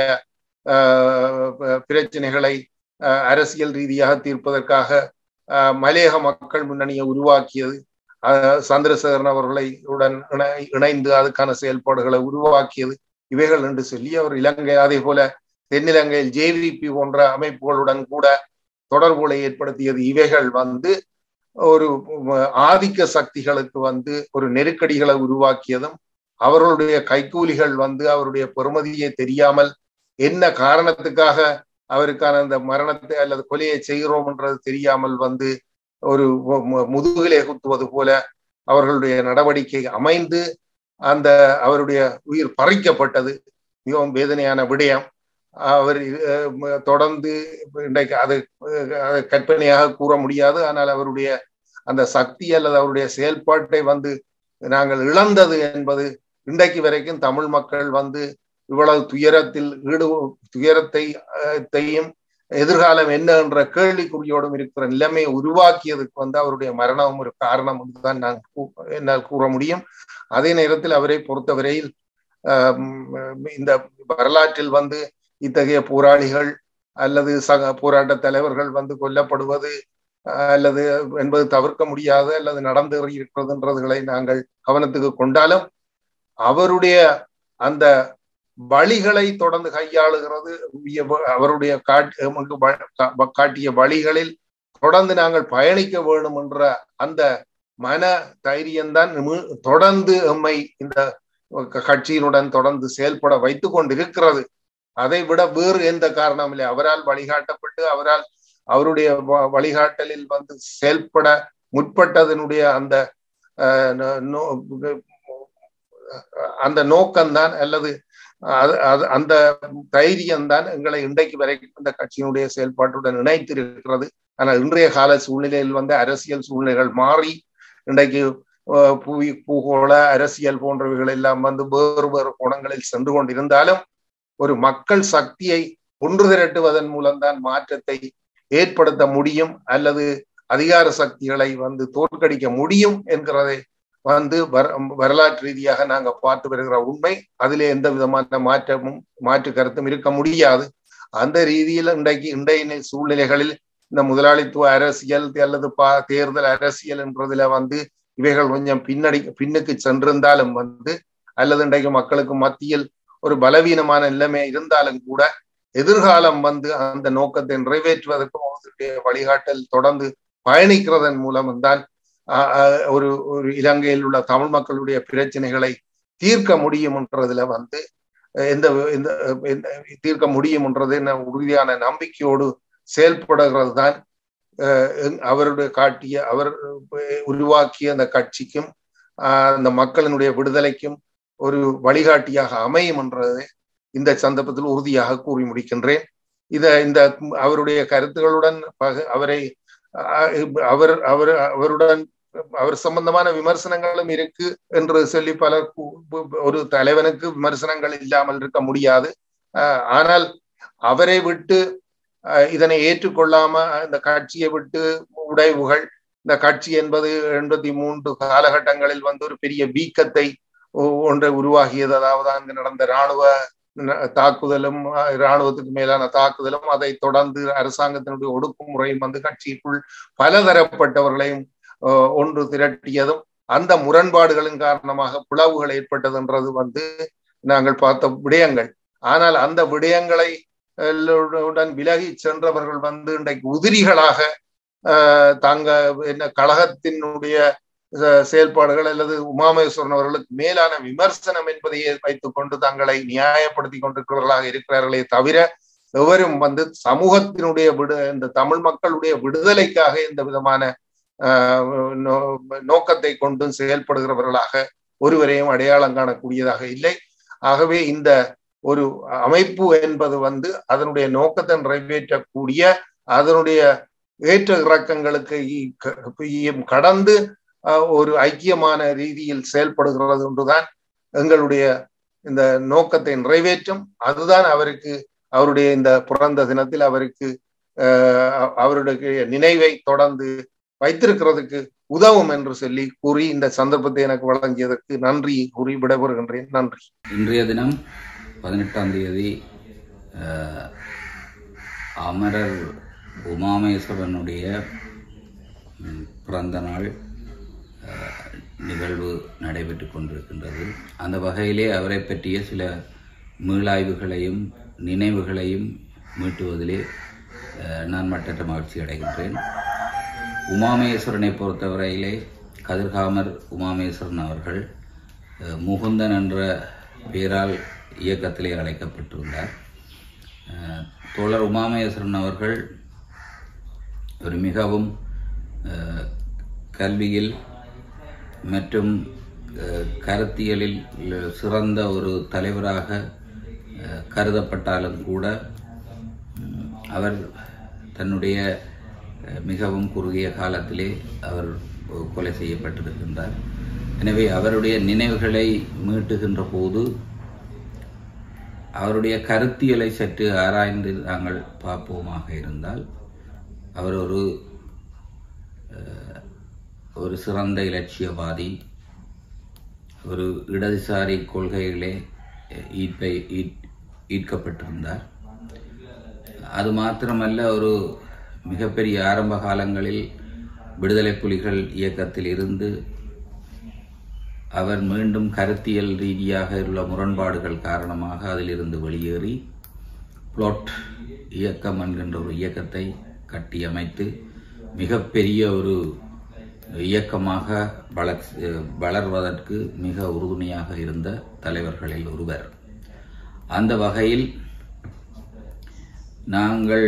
ஆஹ், ப- பிரச்சனைகளை ஆஹ், அரசியல் ரீதியாக தீர்ப்பதற்காக ஆஹ், மலையக மக்கள் முன்னணியை உருவாக்கியது ஆஹ், சந்திரசேகரன் அவர்களை உடன் இணை- இணைந்து அதுக்கான செயல்பாடுகளை உருவாக்கியது இவைகள் என்று சொல்லி அவர் இலங்கை அதே போல தென்னிலங்கையில் ஜேவிபி போன்ற அமைப்புகளுடன் கூட தொடர்புகளை ஏற்படுத்தியது இவைகள் வந்து ஒரு ஆதிக்க சக்திகளுக்கு வந்து ஒரு நெருக்கடிகளை உருவாக்கியதும் அவர்களுடைய கைக்கூலிகள் வந்து அவருடைய பெருமதியை தெரியாமல் என்ன காரணத்துக்காக அவருக்கான அந்த மரணத்தை அல்லது கொலையை செய்கிறோம்ன்றது தெரியாமல் வந்து ஒரு மு- மு- முதுகிலே குத்துவது போல அவர்களுடைய நடவடிக்கை அமைந்து அந்த அவருடைய உயிர் பறிக்கப்பட்டது மிகவும் வேதனையான விடயம் அவர் அஹ், ம- தொடர்ந்து இன்றைக்கு அது அஹ், அதை கற்பனையாக கூற முடியாது ஆனால் அவருடைய அந்த சக்தி அல்லது அவருடைய செயல்பாட்டை வந்து நாங்கள் இழந்தது என்பது இன்றைக்கு வரைக்கும் தமிழ் மக்கள் வந்து இவ்வளவு துயரத்தில் ஈடு துயரத்தை அஹ், த்தையும் எதிர்காலம் என்ன என்ற கேள்விக்குறியோடும் இருக்கிற நிலைமையை உருவாக்கியதுக்கு வந்து அவருடைய மரணம் ஒரு காரணம் என்றுதான் நான் கூ- என்னால் கூற முடியும் அதே நேரத்தில் அவரை பொறுத்தவரையில் ஆஹ் உம் இந்த வரலாற்றில் வந்து இத்தகைய போராளிகள் அல்லது சக போராட்ட தலைவர்கள் வந்து கொல்லப்படுவது ஆஹ் அல்லது என்பது தவிர்க்க முடியாது அல்லது நடந்து இருக்கிறதுன்றதுகளை நாங்கள் கவனத்துக்கு கொண்டாலும் அவருடைய அந்த வழிகளை தொடர்ந்து கையாளுகிறது உய- அவருடைய காட்- எமக்கு வ- கா- காட்டிய வழிகளில் தொடர்ந்து நாங்கள் பயணிக்க வேண்டும் என்ற அந்த மன தைரியம்தான் மீ- தொடர்ந்து எம்மை இந்த க- கட்சியினுடன் தொடர்ந்து செயல்பட வைத்துக் கொண்டிருக்கிறது அதை விட வேறு எந்த காரணமும் இல்லை அவரால் வழிகாட்டப்பட்டு அவரால் அவருடைய வ- வழிகாட்டலில் வந்து செயல்பட முற்பட்டதனுடைய அந்த அஹ், நோ- நோ- அந்த நோக்கம்தான் அல்லது அது அது அந்த தைரியம் தான் எங்களை இன்றைக்கு வரைக்கும் இந்த கட்சியினுடைய செயல்பாட்டுடன் இணைத்திருக்கிறது ஆனால் இன்றைய கால சூழ்நிலையில் வந்து அரசியல் சூழ்நிலைகள் மாறி இன்றைக்கு அஹ், புவி பூகோள அரசியல் போன்றவைகள் எல்லாம் வந்து வேறு வேறு கோணங்களில் சென்று கொண்டிருந்தாலும் ஒரு மக்கள் சக்தியை ஒன்று திரட்டுவதன் மூலம்தான் மாற்றத்தை ஏற்படுத்த முடியும் அல்லது அதிகார சக்திகளை வந்து தோற்கடிக்க முடியும் என்கிறதை வந்து வர- வரலாற்று ரீதியாக நாங்க பார்த்து வருகிற உண்மை அதிலே எந்த விதமான மாற்றமும் மாற்று கருத்தும் இருக்க முடியாது அந்த ரீதியில் இன்றைக்கு இன்றைய சூழ்நிலைகளில் இந்த முதலாளித்துவ அரசியல் அல்லது பா தேர்தல் அரசியல் என்றதுல வந்து இவைகள் கொஞ்சம் பின்னடி பின்னுக்கு சென்றிருந்தாலும் வந்து அல்லது இன்றைக்கு மக்களுக்கு மத்தியில் ஒரு பலவீனமான நிலைமை இருந்தாலும் கூட எதிர்காலம் வந்து அந்த நோக்கத்தை நிறைவேற்றுவதற்கும் அவர்களுடைய வழிகாட்டல் தொடர்ந்து பயணிக்கிறதன் மூலம் தான் ஆஹ் ஆஹ் ஒரு ஒரு இலங்கையில் உள்ள தமிழ் மக்களுடைய பிரச்சனைகளை தீர்க்க முடியும்ன்றதுல வந்து அஹ் எந்த எந்த எந்த- தீர்க்க முடியும்ன்றது என்ன உறுதியான நம்பிக்கையோடு செயல்படுகிறது தான் அஹ் எங்- அவருடைய காட்டிய அவர் அஹ் உருவாக்கிய அந்த கட்சிக்கும் ஆஹ் அந்த மக்களினுடைய விடுதலைக்கும் ஒரு வழிகாட்டியாக அமையும் என்றதை இந்த சந்தர்ப்பத்தில் உறுதியாக கூறி முடிக்கின்றேன் இத இந்த அவருடைய கருத்துகளுடன் பக- அவரை ஆஹ் அவர் அவர் அவருடன் அவர் சம்பந்தமான விமர்சனங்களும் இருக்கு என்று சொல்லி பலர் கு- ஒரு தலைவனுக்கு விமர்சனங்கள் இல்லாமல் இருக்க முடியாது ஆஹ் ஆனால் அவரை விட்டு ஆஹ் இதனை ஏற்றுக்கொள்ளாம இந்த கட்சியை விட்டு உடைவுகள் இந்த கட்சி என்பது எண்பத்தி மூன்று காலகட்டங்களில் வந்து ஒரு பெரிய வீக்கத்தை ஒ- ஒன்றை உருவாகியது அதாவது அங்கு நடந்த இராணுவ ந- தாக்குதலும் அஹ், இராணுவத்துக்கு மேலான தாக்குதலும் அதை தொடர்ந்து அரசாங்கத்தினுடைய ஒடுக்குமுறையும் வந்து கட்சிக்குள் பலதரப்பட்டவர்களையும் அஹ், ஒன்று திரட்டியதும் அந்த முரண்பாடுகளின் காரணமாக பிளவுகள் ஏற்பட்டதுன்றது வந்து நாங்கள் பார்த்த விடயங்கள் ஆனால் அந்த விடயங்களை அஹ், உடன் விலகி சென்றவர்கள் வந்து இன்றைக்கு உதிரிகளாக ஆஹ், தாங்க என்ன கழகத்தினுடைய அஹ், செயல்பாடுகள் அல்லது உமாமேஸ்வரன் அவர்களுக்கு மேலான விமர்சனம் என்பதையே வைத்துக் கொண்டு தங்களை நியாயப்படுத்தி கொண்டிருக்கிறவர்களாக இருக்கிறார்களே தவிர எவரும் வந்து சமூகத்தினுடைய விடு இந்த தமிழ் மக்களுடைய விடுதலைக்காக எந்த விதமான ஆஹ், நோ- நோக்கத்தை கொண்டும் செயல்படுகிறவர்களாக ஒருவரையும் அடையாளம் காணக்கூடியதாக இல்லை ஆகவே இந்த ஒரு அமைப்பு என்பது வந்து அதனுடைய நோக்கத்தை நிறைவேற்றக்கூடிய அதனுடைய ஏற்ற இறக்கங்களுக்கு இ- க- இ- கடந்து அஹ், ஒரு ஐக்கியமான ரீதியில் செயல்படுகிறது என்றுதான் எங்களுடைய இந்த நோக்கத்தை நிறைவேற்றும் அதுதான் அவருக்கு அவருடைய இந்த பிறந்த தினத்தில் அவருக்கு அஹ், அ- அவருடைய நினைவை தொடர்ந்து வைத்திருக்கிறதுக்கு உதவும் என்று சொல்லி கூறி இந்த சந்தர்ப்பத்தை எனக்கு வழங்கியதற்கு நன்றி கூறி விடைபெறுகின்றேன் நன்றி இன்றைய தினம் பதினெட்டாம் தேதி அஹ், அமரர் உமாமேஸ்வரனுடைய ம், பிறந்த நாள் அஹ், நிகழ்வு நடைபெற்று கொண்டிருக்கின்றது அந்த வகையிலே அவரை பற்றிய சில மீளாய்வுகளையும் நினைவுகளையும் மீட்டுவதிலே அஹ், நான் மட்டற்ற மகிழ்ச்சி அடைகின்றேன் உமாமேஸ்வரனை பொறுத்தவரையிலே கதிர்காமர் உமாமேஸ்வரன் அவர்கள் அஹ், முகுந்தன் என்ற பெயரால் இயக்கத்திலே அழைக்கப்பட்டிருந்தார் அஹ், தோழர் உமாமேஸ்வரன் அவர்கள் ஒரு மிகவும் அஹ், கல்வியில் மற்றும் அஹ், கருத்தியலில் சிறந்த ஒரு தலைவராக அஹ், கருதப்பட்டாலும் கூட ம், அவர் தன்னுடைய அஹ், மிகவும் குறுகிய காலத்திலே அவர் கொலை செய்யப்பட்டிருக்கின்றார் எனவே அவருடைய நினைவுகளை மீட்டுகின்ற போது அவருடைய கருத்தியலை சற்று ஆராய்ந்து நாங்கள் பார்ப்போமாக இருந்தால் அவர் ஒரு அஹ், ஒரு சிறந்த இலட்சியவாதி ஒரு இடதுசாரி கொள்கைகளே ஈர்ப்பை ஈர்ப்- ஈர்க்கப்பட்டிருந்தார் அது மாத்திரமல்ல ஒரு மிகப்பெரிய ஆரம்ப காலங்களில் விடுதலை புலிகள் இயக்கத்தில் இருந்து அவர் மீண்டும் கருத்தியல் ரீதியாக உள்ள முரண்பாடுகள் காரணமாக அதிலிருந்து வெளியேறி புளோட் இயக்கம் என்கின்ற ஒரு இயக்கத்தை கட்டியமைத்து மிகப்பெரிய ஒரு இயக்கமாக வளர் வளர்வதற்கு மிக உறுதுணையாக இருந்த தலைவர்களில் ஒருவர் அந்த வகையில் நாங்கள்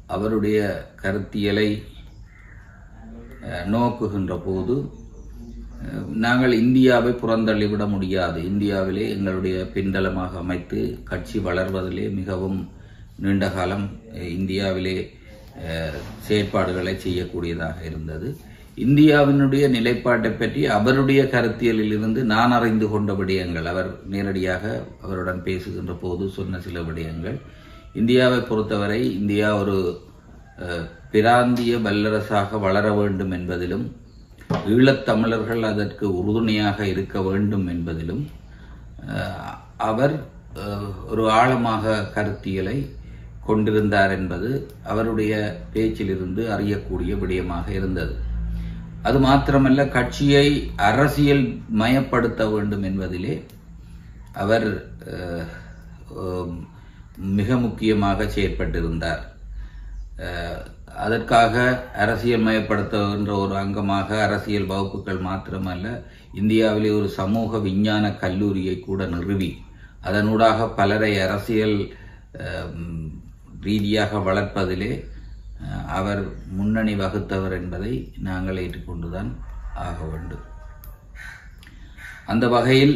அவருடைய கருத்தியலை அஹ், நோக்குகின்ற போது அஹ், நாங்கள் இந்தியாவை புறந்தள்ளிவிட முடியாது இந்தியாவிலே எங்களுடைய பின்தளமாக அமைத்து கட்சி வளர்வதிலே மிகவும் நீண்ட காலம் அஹ், இந்தியாவிலே அஹ், செயற்பாடுகளை செய்யக்கூடியதாக இருந்தது இந்தியாவினுடைய நிலைப்பாட்டை பற்றி அவருடைய கருத்தியலில் இருந்து நான் அறிந்து கொண்ட விடயங்கள் அவர் நேரடியாக அவருடன் பேசுகின்ற போது சொன்ன சில விடயங்கள் இந்தியாவை பொறுத்தவரை இந்தியா ஒரு அஹ், பிராந்திய வல்லரசாக வளர வேண்டும் என்பதிலும் ஈழத்தமிழர்கள் அதற்கு உறுதுணையாக இருக்க வேண்டும் என்பதிலும் அஹ், அவர் அஹ், ஒரு ஆழமாக கருத்தியலை கொண்டிருந்தார் என்பது அவருடைய பேச்சிலிருந்து அறியக்கூடிய விடயமாக இருந்தது அது மாத்திரமல்ல கட்சியை அரசியல் மயப்படுத்த வேண்டும் என்பதிலே அவர் அஹ், அஹ், மிக முக்கியமாக செயற்பட்டிருந்தார் அஹ், அதற்காக அரசியல் மயப்படுத்துகின்ற ஒரு அங்கமாக அரசியல் வகுப்புகள் மாத்திரமல்ல இந்தியாவிலே ஒரு சமூக விஞ்ஞான கல்லூரியை கூட நிறுவி அதனூடாக பலரை அரசியல் அஹ், ரீதியாக வளர்ப்பதிலே அஹ், அவர் முன்னணி வகுத்தவர் என்பதை நாங்கள் ஏற்றுக்கொண்டுதான் ஆக வேண்டும் அந்த வகையில்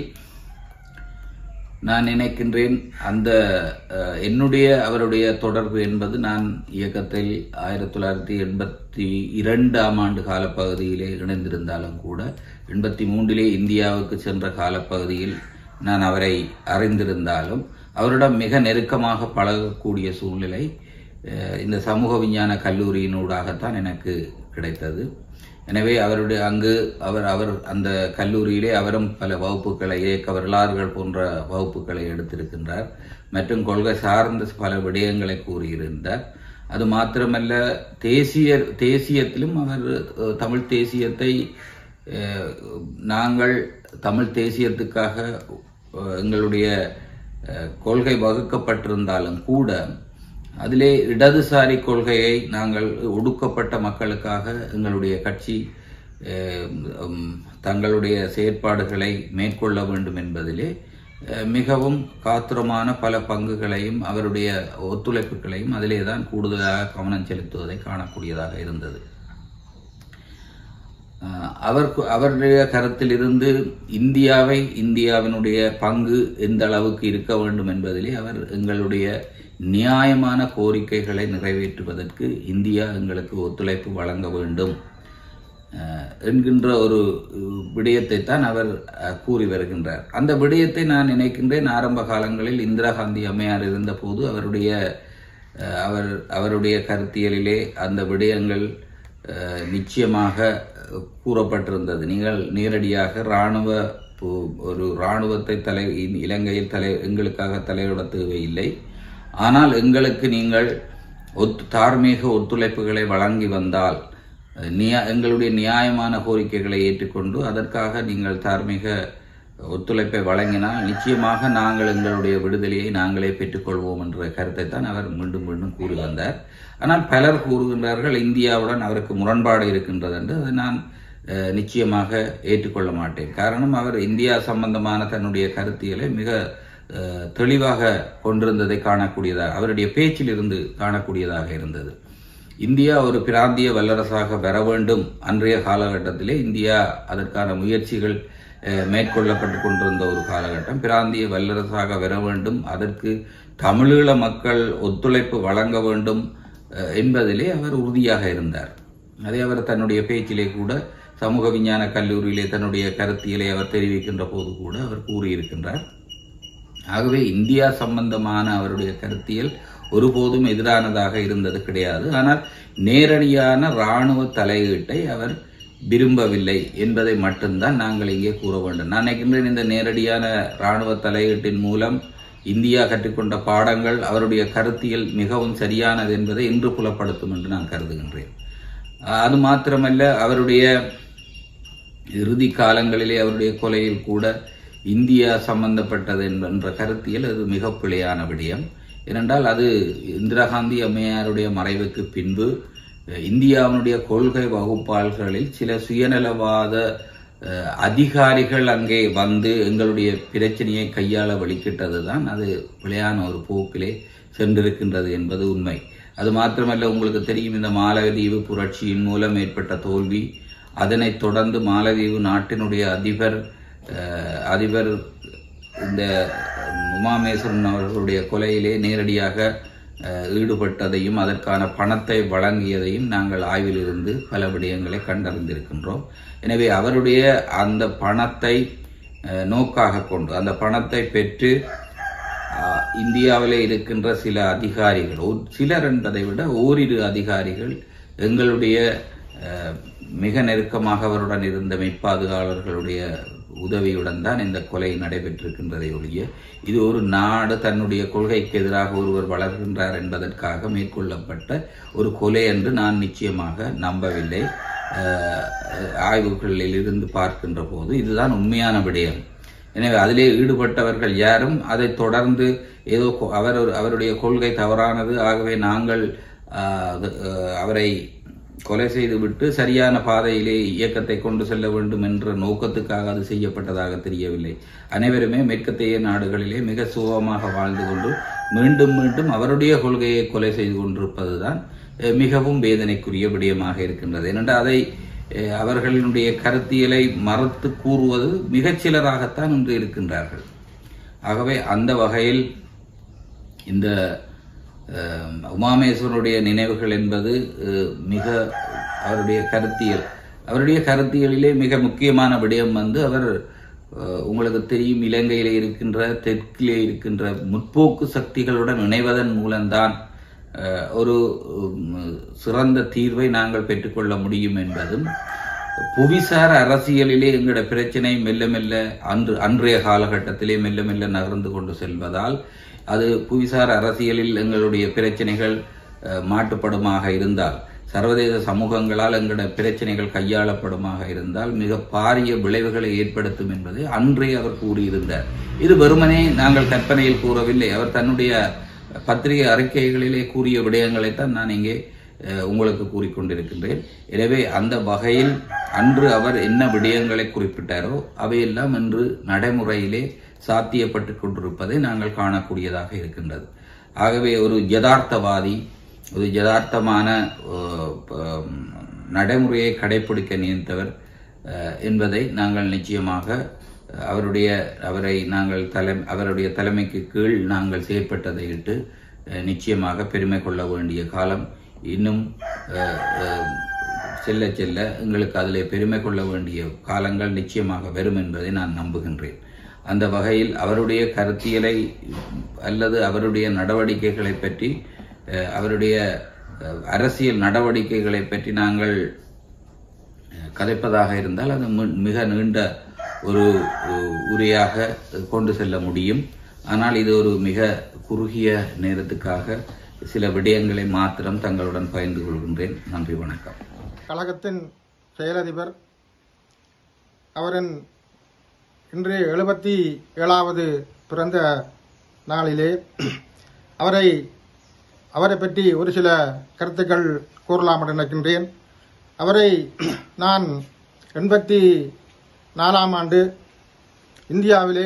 நான் நினைக்கின்றேன் அந்த அஹ், என்னுடைய அவருடைய தொடர்பு என்பது நான் இயக்கத்தில் ஆயிரத்தி தொள்ளாயிரத்தி எண்பத்தி இரண்டாம் ஆண்டு காலப்பகுதியிலே இணைந்திருந்தாலும் கூட எண்பத்தி மூன்றிலே இந்தியாவுக்கு சென்ற காலப்பகுதியில் நான் அவரை அறிந்திருந்தாலும் அவரிடம் மிக நெருக்கமாக பழகக்கூடிய சூழ்நிலை அஹ், இந்த சமூக விஞ்ஞான கல்லூரியினூடாகத்தான் எனக்கு கிடைத்தது எனவே அவருடைய அங்கு அவர் அவர் அந்த கல்லூரியிலே அவரும் பல வகுப்புகளை இயக்க வரலாறுகள் போன்ற வகுப்புகளை எடுத்திருக்கின்றார் மற்றும் கொள்கை சார்ந்த பல விடயங்களை கூறியிருந்தார் அது மாத்திரமல்ல தேசிய தேசியத்திலும் அவர் அஹ், தமிழ் தேசியத்தை அஹ், நாங்கள் தமிழ் தேசியத்துக்காக அஹ், எங்களுடைய அஹ், கொள்கை வகுக்கப்பட்டிருந்தாலும் கூட அதிலே இடதுசாரி கொள்கையை நாங்கள் ஒடுக்கப்பட்ட மக்களுக்காக எங்களுடைய கட்சி அஹ், உம், தங்களுடைய செயற்பாடுகளை மேற்கொள்ள வேண்டும் என்பதிலே அஹ், மிகவும் காத்திரமான பல பங்குகளையும் அவருடைய ஒத்துழைப்புகளையும் அதிலே தான் கூடுதலாக கவனம் செலுத்துவதை காணக்கூடியதாக இருந்தது அஹ், அவர் அவருடைய கருத்திலிருந்து இந்தியாவை இந்தியாவினுடைய பங்கு எந்த அளவுக்கு இருக்க வேண்டும் என்பதிலே அவர் எங்களுடைய நியாயமான கோரிக்கைகளை நிறைவேற்றுவதற்கு இந்தியா எங்களுக்கு ஒத்துழைப்பு வழங்க வேண்டும் அஹ், என்கின்ற ஒரு அஹ், விடயத்தை தான் அவர் அஹ், கூறி வருகின்றார் அந்த விடயத்தை நான் நினைக்கின்றேன் ஆரம்ப காலங்களில் இந்திரா காந்தி அம்மையார் இருந்தபோது அவருடைய அஹ், அவர் அவருடைய கருத்தியலிலே அந்த விடயங்கள் அஹ், நிச்சயமாக அஹ், கூறப்பட்டிருந்தது நீங்கள் நேரடியாக இராணுவ பு- ஒரு இராணுவத்தை தலை இ- இலங்கையில் தலை எங்களுக்காக தலையிட தேவையில்லை ஆனால் எங்களுக்கு நீங்கள் ஒத்து தார்மீக ஒத்துழைப்புகளை வழங்கி வந்தால் அஹ், நியா எங்களுடைய நியாயமான கோரிக்கைகளை ஏற்றுக்கொண்டு அதற்காக நீங்கள் தார்மீக ஒத்துழைப்பை வழங்கினால் நிச்சயமாக நாங்கள் எங்களுடைய விடுதலையை நாங்களே பெற்றுக்கொள்வோம் என்ற கருத்தை தான் அவர் மீண்டும் மீண்டும் கூறி வந்தார் ஆனால் பலர் கூறுகின்றார்கள் இந்தியாவுடன் அவருக்கு முரண்பாடு இருக்கின்றது என்று அதை நான் அஹ், நிச்சயமாக ஏற்றுக்கொள்ள மாட்டேன் காரணம் அவர் இந்தியா சம்பந்தமான தன்னுடைய கருத்தியலை மிக அஹ், தெளிவாக கொண்டிருந்ததை காணக்கூடியதாக அவருடைய பேச்சிலிருந்து காணக்கூடியதாக இருந்தது இந்தியா ஒரு பிராந்திய வல்லரசாக வர வேண்டும் அன்றைய காலகட்டத்திலே இந்தியா அதற்கான முயற்சிகள் அஹ், மேற்கொள்ளப்பட்டு கொண்டிருந்த ஒரு காலகட்டம் பிராந்திய வல்லரசாக வர வேண்டும் அதற்கு தமிழீழ மக்கள் ஒத்துழைப்பு வழங்க வேண்டும் அஹ், என்பதிலே அவர் உறுதியாக இருந்தார் அதை அவர் தன்னுடைய பேச்சிலே கூட சமூக விஞ்ஞான கல்லூரியிலே தன்னுடைய கருத்தியலை அவர் தெரிவிக்கின்ற போது கூட அவர் கூறியிருக்கின்றார் ஆகவே இந்தியா சம்பந்தமான அவருடைய கருத்தியல் ஒருபோதும் எதிரானதாக இருந்தது கிடையாது ஆனால் நேரடியான இராணுவ தலையீட்டை அவர் விரும்பவில்லை என்பதை மட்டும்தான் நாங்கள் இங்கே கூற வேண்டும் நான் நினைக்கின்றேன் இந்த நேரடியான இராணுவ தலையீட்டின் மூலம் இந்தியா கற்றுக்கொண்ட பாடங்கள் அவருடைய கருத்தியல் மிகவும் சரியானது என்பதை இன்று புலப்படுத்தும் என்று நான் கருதுகின்றேன் அது மாத்திரமல்ல அவருடைய இறுதி காலங்களிலே அவருடைய கொலையில் கூட இந்தியா சம்பந்தப்பட்டது என்ற கருத்தியல் அது மிக பிழையான விடயம் ஏனென்றால் அது இந்திரா காந்தி அம்மையாருடைய மறைவுக்கு பின்பு அஹ், இந்தியாவினுடைய கொள்கை வகுப்பாளர்களில் சில சுயநலவாத அஹ், அதிகாரிகள் அங்கே வந்து எங்களுடைய பிரச்சனையை கையாள வழிகிட்டது தான் அது பிழையான ஒரு போக்கிலே சென்றிருக்கின்றது என்பது உண்மை அது மாத்திரமல்ல உங்களுக்கு தெரியும் இந்த மாலதீவு புரட்சியின் மூலம் ஏற்பட்ட தோல்வி அதனைத் தொடர்ந்து மாலத்தீவு நாட்டினுடைய அதிபர் அஹ், அதிபர் இந்த உமாமேஸ்வரன் அவர்களுடைய கொலையிலே நேரடியாக அஹ், ஈடுபட்டதையும் அதற்கான பணத்தை வழங்கியதையும் நாங்கள் ஆய்விலிருந்து பல விடயங்களை கண்டறிந்திருக்கின்றோம் எனவே அவருடைய அந்த பணத்தை அஹ், நோக்காக கொண்டு அந்த பணத்தை பெற்று அஹ், இந்தியாவிலே இருக்கின்ற சில அதிகாரிகள் ஒரு- சிலர் என்பதை விட ஓரிரு அதிகாரிகள் எங்களுடைய அஹ், மிக நெருக்கமாக அவருடன் இருந்த மெய்ப்பாதுகாவலர்களுடைய உதவியுடன் தான் இந்த கொலை நடைபெற்றிருக்கின்றதை ஒழிய இது ஒரு நாடு தன்னுடைய கொள்கைக்கு எதிராக ஒருவர் வளர்கின்றார் என்பதற்காக மேற்கொள்ளப்பட்ட ஒரு கொலை என்று நான் நிச்சயமாக நம்பவில்லை அஹ், ஆய்வுகளில் இருந்து பார்க்கின்ற போது இதுதான் உண்மையான விடயம் எனவே அதிலே ஈடுபட்டவர்கள் யாரும் அதை தொடர்ந்து ஏதோ கொ- அவர் ஒரு- அவருடைய கொள்கை தவறானது ஆகவே நாங்கள் ஆஹ், அது, ஆஹ், அவரை கொலை செய்துவிட்டு சரியான பாதையிலே இயக்கத்தை கொண்டு செல்ல வேண்டும் என்ற நோக்கத்துக்காக அது செய்யப்பட்டதாக தெரியவில்லை அனைவருமே மேற்கத்திய நாடுகளிலே மிக சுகமாக வாழ்ந்து கொண்டு மீண்டும் மீண்டும் அவருடைய கொள்கையை கொலை செய்து கொண்டிருப்பதுதான் அஹ், மிகவும் வேதனைக்குரிய விடயமாக இருக்கின்றது ஏனென்றால் அதை அஹ், அவர்களுடைய கருத்தியலை மறுத்து கூறுவது மிகச்சிலராகத்தான் இன்று இருக்கின்றார்கள் ஆகவே அந்த வகையில் இந்த அஹ், உமாமேஸ்வரனுடைய நினைவுகள் என்பது அஹ், மிக அவருடைய கருத்தியல் அவருடைய கருத்தியலிலே மிக முக்கியமான விடயம் வந்து அவர் அஹ், உங்களுக்கு தெரியும் இலங்கையிலே இருக்கின்ற தெற்கிலே இருக்கின்ற முற்போக்கு சக்திகளுடன் இணைவதன் மூலம்தான் அஹ், ஒரு உம், சிறந்த தீர்வை நாங்கள் பெற்றுக்கொள்ள முடியும் என்பதும் புவிசார் அரசியலிலே எங்களோட பிரச்சனை மெல்ல மெல்ல அன்று அன்றைய காலகட்டத்திலே மெல்ல மெல்ல நகர்ந்து கொண்டு செல்வதால் அது புவிசார் அரசியலில் எங்களுடைய பிரச்சனைகள் அஹ், மாட்டுப்படுமாக இருந்தால் சர்வதேச சமூகங்களால் எங்களோட பிரச்சனைகள் கையாளப்படுமாக இருந்தால் மிக பாரிய விளைவுகளை ஏற்படுத்தும் என்பதை அன்றே அவர் கூறியிருந்தார் இது வெறுமனே நாங்கள் கற்பனையில் கூறவில்லை அவர் தன்னுடைய பத்திரிகை அறிக்கைகளிலே கூறிய விடயங்களைத்தான் நான் இங்கே அஹ், உங்களுக்கு கூறிக்கொண்டிருக்கின்றேன் எனவே அந்த வகையில் அன்று அவர் என்ன விடயங்களை குறிப்பிட்டாரோ அவையெல்லாம் இன்று நடைமுறையிலே சாத்தியப்பட்டு கொண்டிருப்பதை நாங்கள் காணக்கூடியதாக இருக்கின்றது ஆகவே ஒரு யதார்த்தவாதி ஒரு யதார்த்தமான அஹ், ப- நடைமுறையை கடைபிடிக்க நினைத்தவர் அஹ், என்பதை நாங்கள் நிச்சயமாக அஹ், அவருடைய அவரை நாங்கள் தலை அவருடைய தலைமைக்கு கீழ் நாங்கள் செயற்பட்டதை இட்டு அஹ், நிச்சயமாக பெருமை கொள்ள வேண்டிய காலம் இன்னும் அஹ், அஹ், செல்ல செல்ல எங்களுக்கு அதில் பெருமை கொள்ள வேண்டிய காலங்கள் நிச்சயமாக வரும் என்பதை நான் நம்புகின்றேன் அந்த வகையில் அவருடைய கருத்தியலை அல்லது அவருடைய நடவடிக்கைகளை பற்றி அஹ், அவருடைய அஹ், அரசியல் நடவடிக்கைகளை பற்றி நாங்கள் அஹ், கதைப்பதாக இருந்தால் அது மி- மிக நீண்ட ஒரு உ- உரையாக கொண்டு செல்ல முடியும் ஆனால் இது ஒரு மிக குறுகிய நேரத்துக்காக சில விடயங்களை மாத்திரம் தங்களுடன் பகிர்ந்து கொள்கின்றேன் நன்றி வணக்கம் கழகத்தின் செயலதிபர் அவரின் இன்று எழுபத்தி ஏழாவது பிறந்த நாளிலே அவரை அவரை பற்றி ஒரு சில கருத்துக்கள் கூறலாம் என்று நினைக்கின்றேன் அவரை நான் எண்பத்தி நாலாம் ஆண்டு இந்தியாவிலே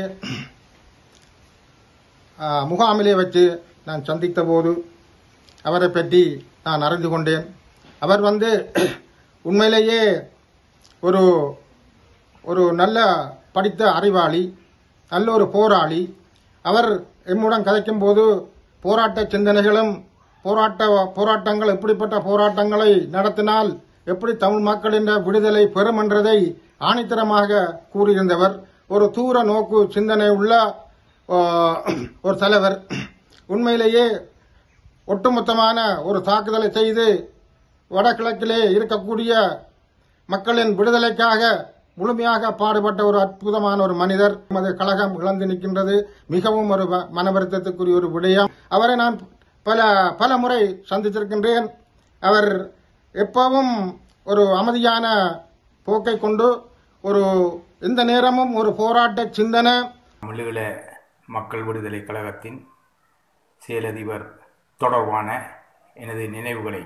ஆ, முகாமிலே வச்சு நான் சந்தித்த போது அவரை பற்றி நான் அறிந்து கொண்டேன் அவர் வந்து உண்மையிலேயே ஒரு ஒரு நல்ல படித்த அறிவாளி நல்ல ஒரு போராளி அவர் எம்முடன் கதைக்கும் போது போராட்ட சிந்தனைகளும் போராட்ட போராட்டங்கள் எப்படிப்பட்ட போராட்டங்களை நடத்தினால் எப்படி தமிழ் மக்களின் விடுதலை பெறும் என்றதை ஆணித்தரமாக கூறியிருந்தவர் ஒரு தூர நோக்கு சிந்தனை உள்ள ஆ, ஒரு தலைவர் உண்மையிலேயே ஒட்டுமொத்தமான ஒரு தாக்குதலை செய்து வடகிழக்கிலே இருக்கக்கூடிய மக்களின் விடுதலைக்காக முழுமையாக பாடுபட்ட ஒரு அற்புதமான ஒரு மனிதர் நமது கழகம் இழந்து நிற்கின்றது மிகவும் ஒரு ம- மன வருத்தத்துக்குரிய ஒரு விடயம் அவரை நான் பல பல முறை சந்தித்திருக்கின்றேன் அவர் எப்பவும் ஒரு அமைதியான போக்கை கொண்டு ஒரு எந்த நேரமும் ஒரு போராட்ட சிந்தனை தமிழீழ மக்கள் விடுதலை கழகத்தின் செயலதிபர் தொடர்பான எனது நினைவுகளை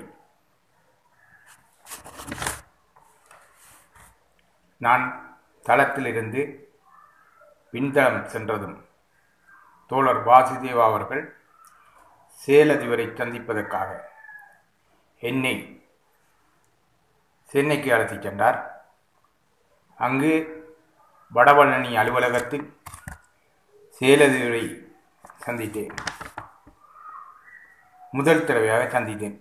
நான் தளத்திலிருந்து விண்தளம் சென்றதும் தோழர் வாசுதேவா அவர்கள் செயலதிபரை சந்திப்பதற்காக என்னை சென்னைக்கு அழைத்துச் சென்றார் அங்கு வடபழனி அலுவலகத்தில் செயலதிபரை சந்தித்தேன் முதல் தடவையாக சந்தித்தேன்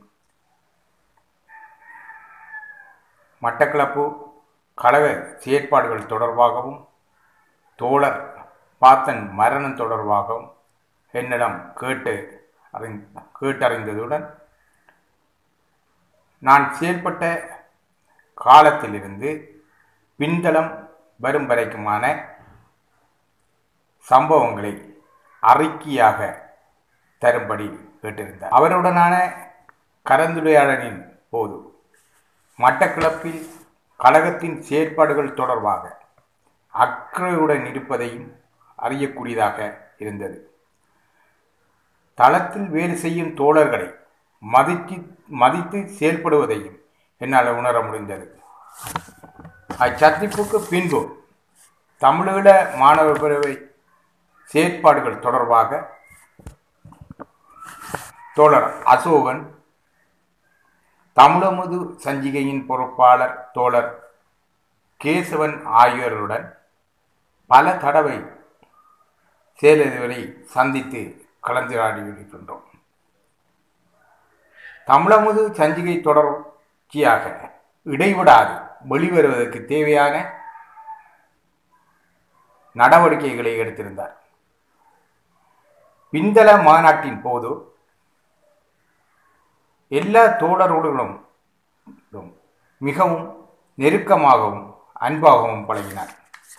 மட்டக்களப்பு கழக செயற்பாடுகள் தொடர்பாகவும் தோழர் பாத்தன் மரணம் தொடர்பாகவும் என்னிடம் கேட்டு அறிந் கேட்டறிந்ததுடன் நான் செயல்பட்ட காலத்திலிருந்து பின்தளம் வரும் வரைக்குமான சம்பவங்களை அறிக்கையாக தரும்படி கேட்டிருந்தார் அவருடனான கலந்துரையாடலின் போது மட்டக்களப்பில் கழகத்தின் செயற்பாடுகள் தொடர்பாக அக்கறையுடன் இருப்பதையும் அறியக்கூடியதாக இருந்தது தளத்தில் வேலை செய்யும் தோழர்களை மதித்து மதித்து செயல்படுவதையும் என்னால் உணர முடிந்தது அச்சந்திப்புக்கு பின்பு தமிழீழ மாணவர் பிரிவை செயற்பாடுகள் தொடர்பாக தோழர் அசோகன் தமிழமுது சஞ்சிகையின் பொறுப்பாளர் தோழர் கேசவன் ஆகியோருடன் பல தடவை செயலதிபரை சந்தித்து கலந்துரையாடி இருக்கின்றோம் தமிழமுது சஞ்சிகை தொடர்ச்சியாக இடைவிடாது வெளிவருவதற்கு தேவையான நடவடிக்கைகளை எடுத்திருந்தார் பிந்தள மாநாட்டின் போது எல்லா தோழர்களுடன் மிகவும் நெருக்கமாகவும் அன்பாகவும் பழகினார்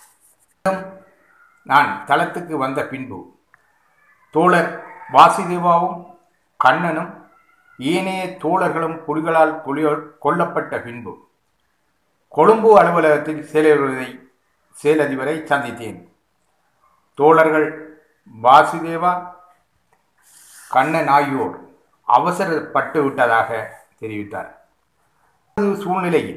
நான் தளத்துக்கு வந்த பின்பு தோழர் வாசுதேவாவும் கண்ணனும் ஏனைய தோழர்களும் புலிகளால் கொல்லப்பட்ட பின்பு கொழும்பு அலுவலகத்தில் செயலதிபரை செயலதிபரை சந்தித்தேன் தோழர்கள் வாசுதேவா கண்ணன் ஆகியோர் அவசரப்பட்டு விட்டதாக தெரிவித்தார் சூழ்நிலையில்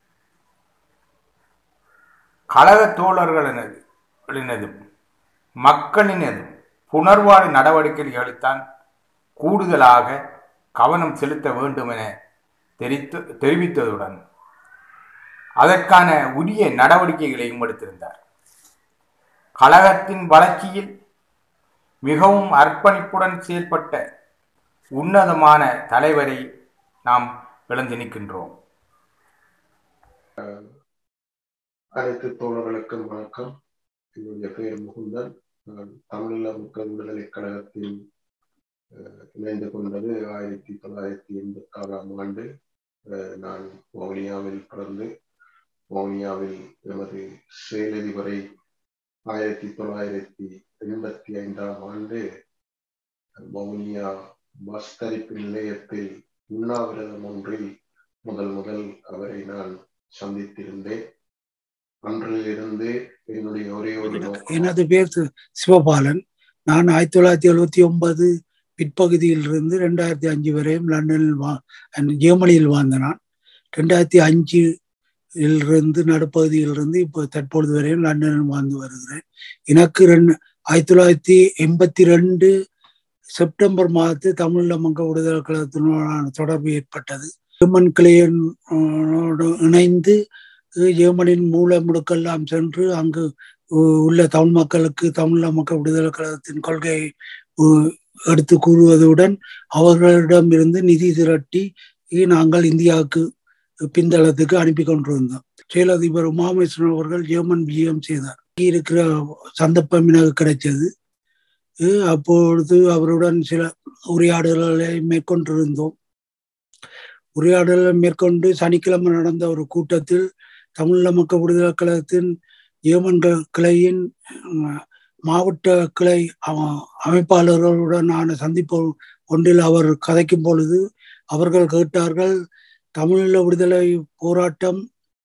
கழக தோழர்களினதும் மக்களினதும் புனர்வாழ்வு நடவடிக்கைகளைத்தான் கூடுதலாக கவனம் செலுத்த வேண்டும் என தெரித்து தெரிவித்ததுடன் அதற்கான உரிய நடவடிக்கைகளையும் எடுத்திருந்தார் கழகத்தின் வளர்ச்சியில் மிகவும் அர்ப்பணிப்புடன் செயல்பட்ட உன்னதமான தலைவரை நாம் இழந்து நிற்கின்றோம் அனைத்து தோழர்களுக்கும் வணக்கம் என்னுடைய பெயர் முகுந்தன் நான் தமிழீழ மக்கள் விடுதலை கழகத்தில் இணைந்து கொண்டது ஆயிரத்தி தொள்ளாயிரத்தி எண்பத்தி ஆறாம் ஆண்டு நான் வவுனியாவில் பிறந்து வவுனியாவில் எமது செயலதிபரை ஆயிரத்தி தொள்ளாயிரத்தி எண்பத்தி ஐந்தாம் ஆண்டு வவுனியா பஸ் தரிப்பு நிலையத்தில் உண்ணாவிரதம் ஒன்றில் முதல் முதல் அவரை நான் சந்தித்திருந்தேன் அன்றிலிருந்து என்னுடைய ஒரே ஒரு எனது பேர் சிவபாலன் நான் ஆயிரத்தி தொள்ளாயிரத்தி எழுபத்தி ஒன்பது பிற்பகுதியில் இருந்து ரெண்டாயிரத்தி அஞ்சு வரையும் லண்டனில் வா ஜெர்மனியில் வாழ்ந்த நான் ரெண்டாயிரத்தி அஞ்சு இருந்து நடுப்பகுதியில் இருந்து இப்போ தற்பொழுது வரையும் லண்டனில் வாழ்ந்து வருகிறேன் எனக்கு ரெண்டு ஆயிரத்தி தொள்ளாயிரத்தி எண்பத்தி ரெண்டு செப்டம்பர் மாதத்து தமிழ் மக்கள் விடுதலை கழகத்தினோடான தொடர்பு ஏற்பட்டது ஜெர்மன் கிளையனோடு இணைந்து ஜெர்மனின் மூல முடுக்கெல்லாம் சென்று அங்கு உள்ள தமிழ் மக்களுக்கு தமிழ் மக்கள் விடுதலை கழகத்தின் கொள்கையை எடுத்து கூறுவதுடன் அவர்களிடம் இருந்து நிதி திரட்டி நாங்கள் இந்தியாவுக்கு பின்தளத்துக்கு அனுப்பி கொண்டிருந்தோம் செயலதிபர் உமாமேஸ்வரன் அவர்கள் ஜெர்மன் விஜயம் செய்தார் இருக்கிற சந்தர்ப்பம் எனக்கு கிடைச்சது அப்பொழுது அவருடன் சில உரையாடல்களை மேற்கொண்டிருந்தோம் உரையாடலை மேற்கொண்டு சனிக்கிழமை நடந்த ஒரு கூட்டத்தில் தமிழ் மக்கள் விடுதலை கழகத்தின் ஜெர்மன் கிளையின் மாவட்ட கிளை அமைப்பாளர்களுடனான சந்திப்பு ஒன்றில் அவர் கதைக்கும் பொழுது அவர்கள் கேட்டார்கள் தமிழீழ விடுதலை போராட்டம்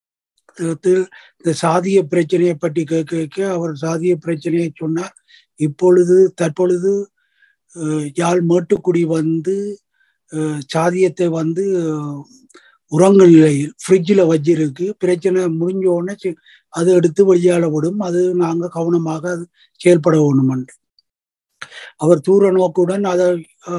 இந்த சாதிய பிரச்சனையை பற்றி கேட்க கேட்க அவர் சாதிய பிரச்சனையை சொன்னார் இப்பொழுது தற்பொழுது யாழ் மேட்டுக்குடி வந்து சாதியத்தை வந்து உறங்கு நிலையில் ஃப்ரிட்ஜில் வச்சிருக்கு பிரச்சனை முடிஞ்ச உடனே அது எடுத்து வெளியால விடும் அது நாங்கள் கவனமாக அது செயல்பட வேணுமென்று அவர் தூர நோக்குடன் அதை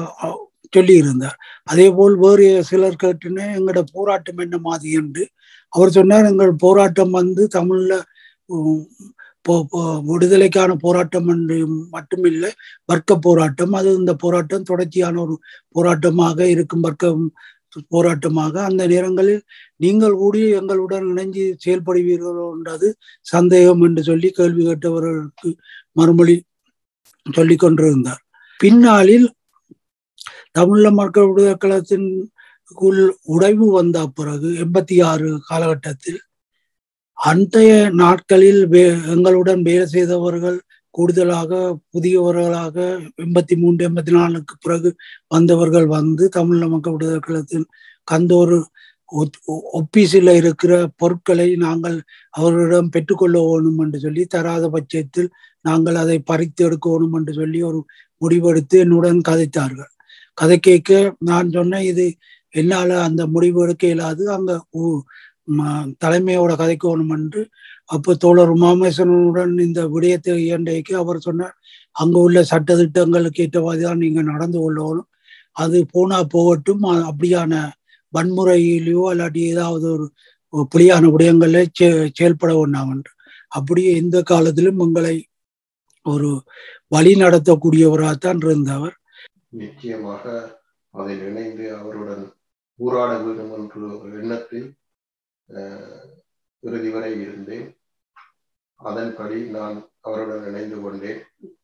சொல்லி இருந்தார் அதே போல் வேறு சிலர் கேட்டுன்னு எங்களோட போராட்டம் என்ன மாதிரி என்று அவர் சொன்னார் எங்கள் போராட்டம் வந்து தமிழ்ல உம், போ- போ- விடுதலைக்கான போராட்டம் என்று மட்டுமில்லை வர்க்க போராட்டம் அது இந்த போராட்டம் தொடர்ச்சியான ஒரு போராட்டமாக இருக்கும் வர்க்கம் போராட்டமாக அந்த நேரங்களில் நீங்கள் கூடி எங்களுடன் இணைஞ்சு செயல்படுவீர்கள் என்றது சந்தேகம் என்று சொல்லி கேள்வி கேட்டவர்களுக்கு மறுமொழி சொல்லிக் கொண்டிருந்தார் பின்னாளில் தமிழ மக்கள் விடுதலை கழகத்தின் உள் உடைவு வந்த பிறகு எண்பத்தி ஆறு காலகட்டத்தில் அன்றைய நாட்களில் வே- எங்களுடன் வேலை செய்தவர்கள் கூடுதலாக புதியவர்களாக எண்பத்தி மூன்று எண்பத்தி நாலுக்கு பிறகு வந்தவர்கள் வந்து தமிழ் மக்கள் விடுதலை கழகத்தின் கந்தோறு ஒப்பீஸில் இருக்கிற பொருட்களை நாங்கள் அவர்களிடம் பெற்றுக்கொள்ள வேணும் என்று சொல்லி தராத பட்சத்தில் நாங்கள் அதை பறித்து எடுக்க வேணும் என்று சொல்லி ஒரு முடிவெடுத்து என்னுடன் கதைத்தார்கள் கதை கேட்க நான் சொன்னேன் இது என்னால அந்த முடிவு எடுக்க இயலாது அங்க ஊ- ம- தலைமையோட கதைக்கணும் என்று அப்போ தோழர் உமாமேஸ்வரனுடன் இந்த விடயத்தை இயண்டைக்கு அவர் சொன்னார் அங்க உள்ள சட்ட திட்டங்களுக்கு ஏற்றவாதி தான் நீங்க நடந்து கொள்ளணும் அது போனா போகட்டும் அ- அப்படியான வன்முறையிலையோ இல்லாட்டி ஏதாவது ஒரு ஒரு புலியான விடயங்களை செ- செயல்பட வேண்டாம் என்று அப்படியே எந்த காலத்திலும் உங்களை ஒரு வழி நடத்தக்கூடியவராகத்தான் இருந்தவர் நிச்சயமாக அதில் இணைந்து அவருடன் ஊராட வேண்டும் என்ற ஒரு எண்ணத்தில் அஹ், இறுதி வரை இருந்தேன் அதன்படி நான் அவருடன் இணைந்து கொண்டேன்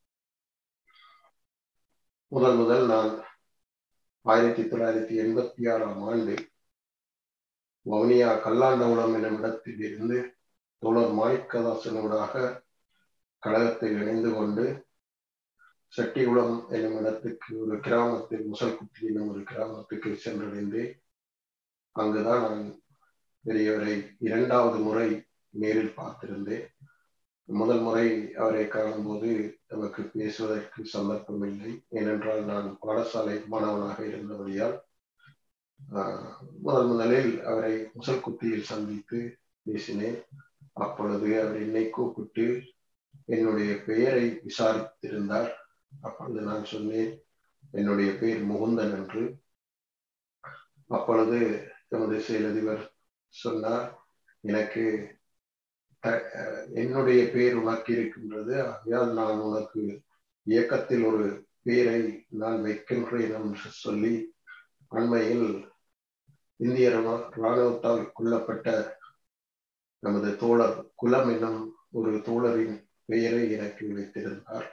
முதல் முதல் நான் ஆயிரத்தி தொள்ளாயிரத்தி எண்பத்தி ஆறாம் ஆண்டு வவுனியா கல்லாண்டகுளம் எனும் இடத்தில் இருந்து தோழர் மாணிக்கதாசனூடாக கழகத்தில் இணைந்து கொண்டு செட்டிகுளம் என்னும் இடத்துக்கு ஒரு கிராமத்தில் முசல்குத்தி என்னும் ஒரு கிராமத்துக்கு சென்றடைந்தேன் அங்குதான் நான் பெரியவரை இரண்டாவது முறை நேரில் பார்த்திருந்தேன் முதல் முறை அவரை காணும்போது நமக்கு பேசுவதற்கு சந்தர்ப்பம் இல்லை ஏனென்றால் நான் பாடசாலை மாணவனாக இருந்தபடியால் ஆஹ், முதல் முதலில் அவரை முசல்குத்தியில் சந்தித்து பேசினேன் அப்பொழுது அவர் என்னை கூப்பிட்டு என்னுடைய பெயரை விசாரித்திருந்தார் அப்பொழுது நான் சொன்னேன் என்னுடைய பெயர் முகுந்தன் என்று அப்பொழுது எமது செயலதிபர் சொன்னார் எனக்கு த- அஹ் என்னுடைய பெயர் உனக்கு இருக்கின்றது ஆகையால் நான் உனக்கு இயக்கத்தில் ஒரு பெயரை நான் வைக்கின்றேன் என்று சொல்லி அண்மையில் இந்திய ராணுவ- ராணுவத்தால் கொல்லப்பட்ட நமது தோழர் குலம் என்னும் ஒரு தோழரின் பெயரை எனக்கு வைத்திருந்தார்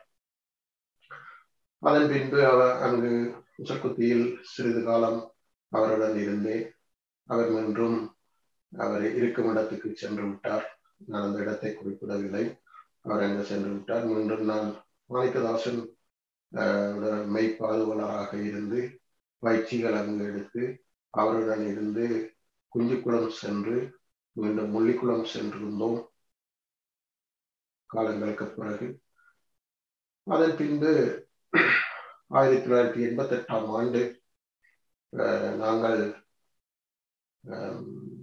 அதன் பின்பு அவர் அங்கு உசக்குத்தியில் சிறிது காலம் அவருடன் இருந்தேன் அவர் மீண்டும் அவர் இருக்கும் இடத்துக்கு சென்று விட்டார் நான் அந்த இடத்தை குறிப்பிடவில்லை அவர் அங்கு சென்று விட்டார் மீண்டும் நான் மாணிக்கதாசன் ஆஹ், உடன் மெய்ப்பாதுவலராக இருந்து பயிற்சிகள் அங்கு எடுத்து அவருடன் இருந்து குஞ்சிக்குளம் சென்று மீண்டும் முள்ளிக்குளம் சென்றிருந்தோம் காலங்களுக்கு பிறகு அதன் பின்பு ஆயிரத்தி தொள்ளாயிரத்தி எண்பத்தி எட்டாம் ஆண்டு அஹ், நாங்கள் அஹ்,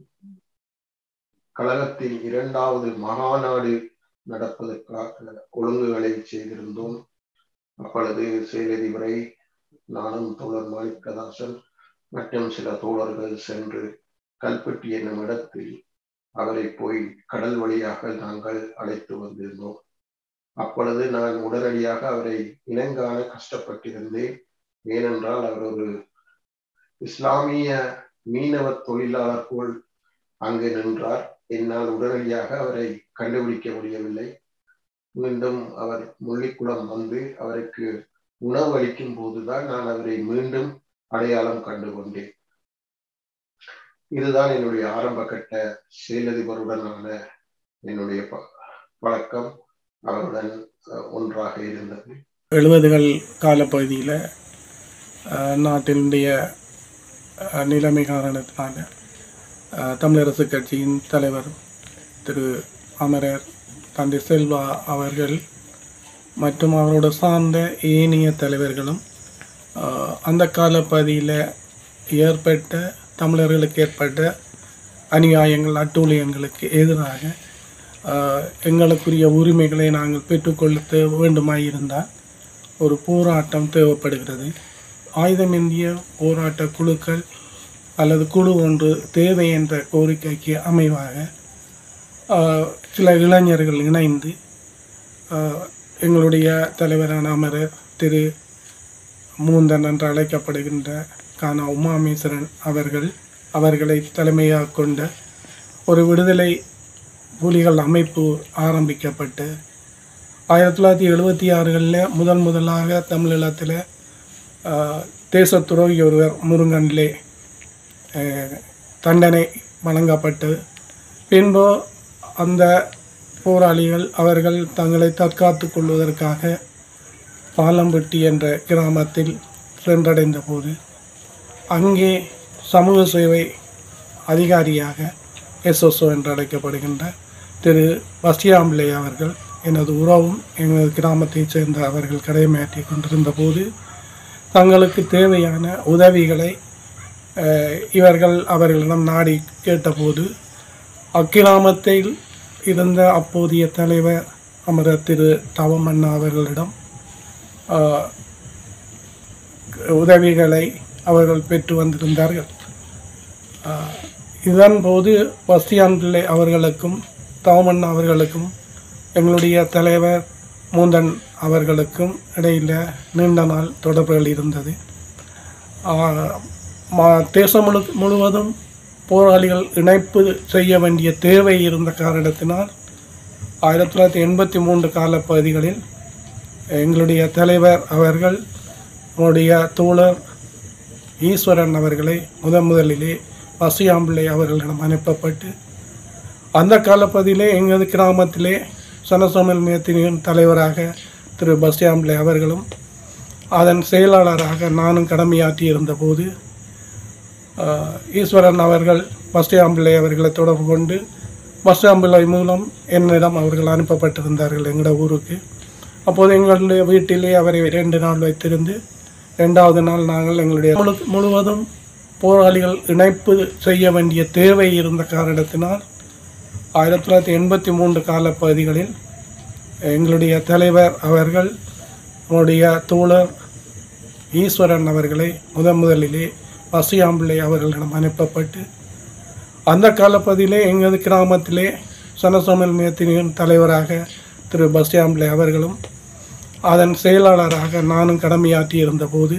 கழகத்தின் இரண்டாவது மகாநாடு நடப்பதற்காக ஒழுங்குகளை செய்திருந்தோம் அப்பொழுது செயலதிபரை நானும் தோழர் மாணிக்கதாசன் மற்றும் சில தோழர்கள் சென்று கல்பெட்டி என்னும் இடத்தில் அவரை போய் கடல் வழியாக நாங்கள் அழைத்து வந்திருந்தோம் அப்பொழுது நான் உடனடியாக அவரை இனங்காண கஷ்டப்பட்டிருந்தேன் ஏனென்றால் அவர் ஒரு இஸ்லாமிய மீனவ தொழிலாளர் போல் அங்கு நின்றார் என்னால் உடனடியாக அவரை கண்டுபிடிக்க முடியவில்லை மீண்டும் அவர் முள்ளிக்குளம் வந்து அவருக்கு உணவு அளிக்கும் போதுதான் நான் அவரை மீண்டும் அடையாளம் கண்டு கொண்டேன் இதுதான் என்னுடைய ஆரம்ப கட்ட செயலதிபருடனான என்னுடைய ப- பழக்கம் அவருடன் அஹ், ஒன்றாக இருந்தது எழுபதுகள் காலப்பகுதியில் நாட்டினுடைய அஹ், நிலைமை காரணத்தினால அஹ், தமிழரசு கட்சியின் தலைவர் திரு அமரர் தந்தை செல்வா அவர்கள் மற்றும் அவரோட சார்ந்த ஏனைய தலைவர்களும் அஹ், அந்த காலப்பகுதியில் ஏற்பட்ட தமிழர்களுக்கு ஏற்பட்ட அநியாயங்கள் அட்டூழியங்களுக்கு எதிராக அஹ், எங்களுக்குரிய உரிமைகளை நாங்கள் பெற்றுக்கொள்ள வேண்டுமாயிருந்தால் ஒரு போராட்டம் தேவைப்படுகிறது ஆயுதமேந்திய போராட்ட குழுக்கள் அல்லது குழு ஒன்று தேவை என்ற கோரிக்கைக்கு அமைவாக ஆஹ், சில இளைஞர்கள் இணைந்து ஆஹ், எங்களுடைய தலைவரான அமரர் திரு மூந்தன் என்று அழைக்கப்படுகின்ற கானா உமாமேஸ்வரன் அவர்கள் அவர்களை தலைமையாக கொண்ட ஒரு விடுதலை புலிகள் அமைப்பு ஆரம்பிக்கப்பட்டு ஆயிரத்தி தொள்ளாயிரத்தி எழுபத்தி ஆறுகளில் முதன் முதலாக தமிழீழத்தில் தேச துரோகி ஒருவர் முருங்கனிலே அஹ், தண்டனை வழங்கப்பட்டு பின்பு அந்த போராளிகள் அவர்கள் தங்களை தற்காத்துக் கொள்வதற்காக பாலம்பட்டி என்ற கிராமத்தில் சென்றடைந்த போது அங்கே சமூக சேவை அதிகாரியாக எஸ்எஸ்ஓ என்று அழைக்கப்படுகின்ற திரு பஸ்டியாம்பிளை அவர்கள் எனது உறவும் எங்களது கிராமத்தைச் சேர்ந்த அவர்கள் கடமையாற்றி கொண்டிருந்த போது தங்களுக்கு தேவையான உதவிகளை அஹ், இவர்கள் அவர்களிடம் நாடி கேட்டபோது அக்கிராமத்தில் இருந்த அப்போதைய தலைவர் அமரர் திரு தவமண்ணா அவர்களிடம் ஆஹ், உதவிகளை அவர்கள் பெற்று வந்திருந்தார்கள் ஆஹ், இதன் போது பஸ்தியான் பிள்ளை அவர்களுக்கும் தவமண்ணா அவர்களுக்கும் எங்களுடைய தலைவர் மூந்தன் அவர்களுக்கும் இடையில் நீண்ட நாள் தொடர்புகள் இருந்தது ஆஹ், மா- தேசம் முழு முழுவதும் போராளிகள் இணைப்பு செய்ய வேண்டிய தேவை இருந்த காரணத்தினால் ஆயிரத்தி தொள்ளாயிரத்தி எண்பத்தி மூன்று காலப்பகுதிகளில் எங்களுடைய தலைவர் அவர்கள் நம்முடைய தோழர் ஈஸ்வரன் அவர்களை முதன் முதலிலே பசியாம்பிள்ளை அவர்களிடம் அனுப்பப்பட்டு அந்த காலப்பகுதியிலே எங்களது கிராமத்திலே சனசமல் மேத்தினியின் தலைவராக திரு பஸ்யாம்பிள்ளை அவர்களும் அதன் செயலாளராக நானும் கடமையாற்றி இருந்தபோது ஆஹ், ஈஸ்வரன் அவர்கள் பஸ்டியாம்பிள்ளை அவர்களை தொடர்பு கொண்டு பஸ்டியாம்பிள்ளை மூலம் என்னிடம் அவர்கள் அனுப்பப்பட்டிருந்தார்கள் எங்களோட ஊருக்கு அப்போது எங்களுடைய வீட்டிலே அவரை ரெண்டு நாள் வைத்திருந்து ரெண்டாவது நாள் நாங்கள் எங்களுடைய முழு- முழுவதும் போராளிகள் இணைப்பு செய்ய வேண்டிய தேவை இருந்த காரணத்தினால் ஆயிரத்தி தொள்ளாயிரத்தி எண்பத்தி மூன்று காலப்பகுதிகளில் எங்களுடைய தலைவர் அவர்கள் நம்முடைய தோழர் ஈஸ்வரன் அவர்களை முதன் முதலிலே பசியாம்பிள்ளை அவர்களிடம் அனுப்பப்பட்டு அந்த காலப்பகுதியிலே எங்களது கிராமத்திலே சனசமல் மேத்தினியின் தலைவராக திரு பஸ்யாம்பிள்ளை அவர்களும் அதன் செயலாளராக நானும் கடமையாற்றி இருந்தபோது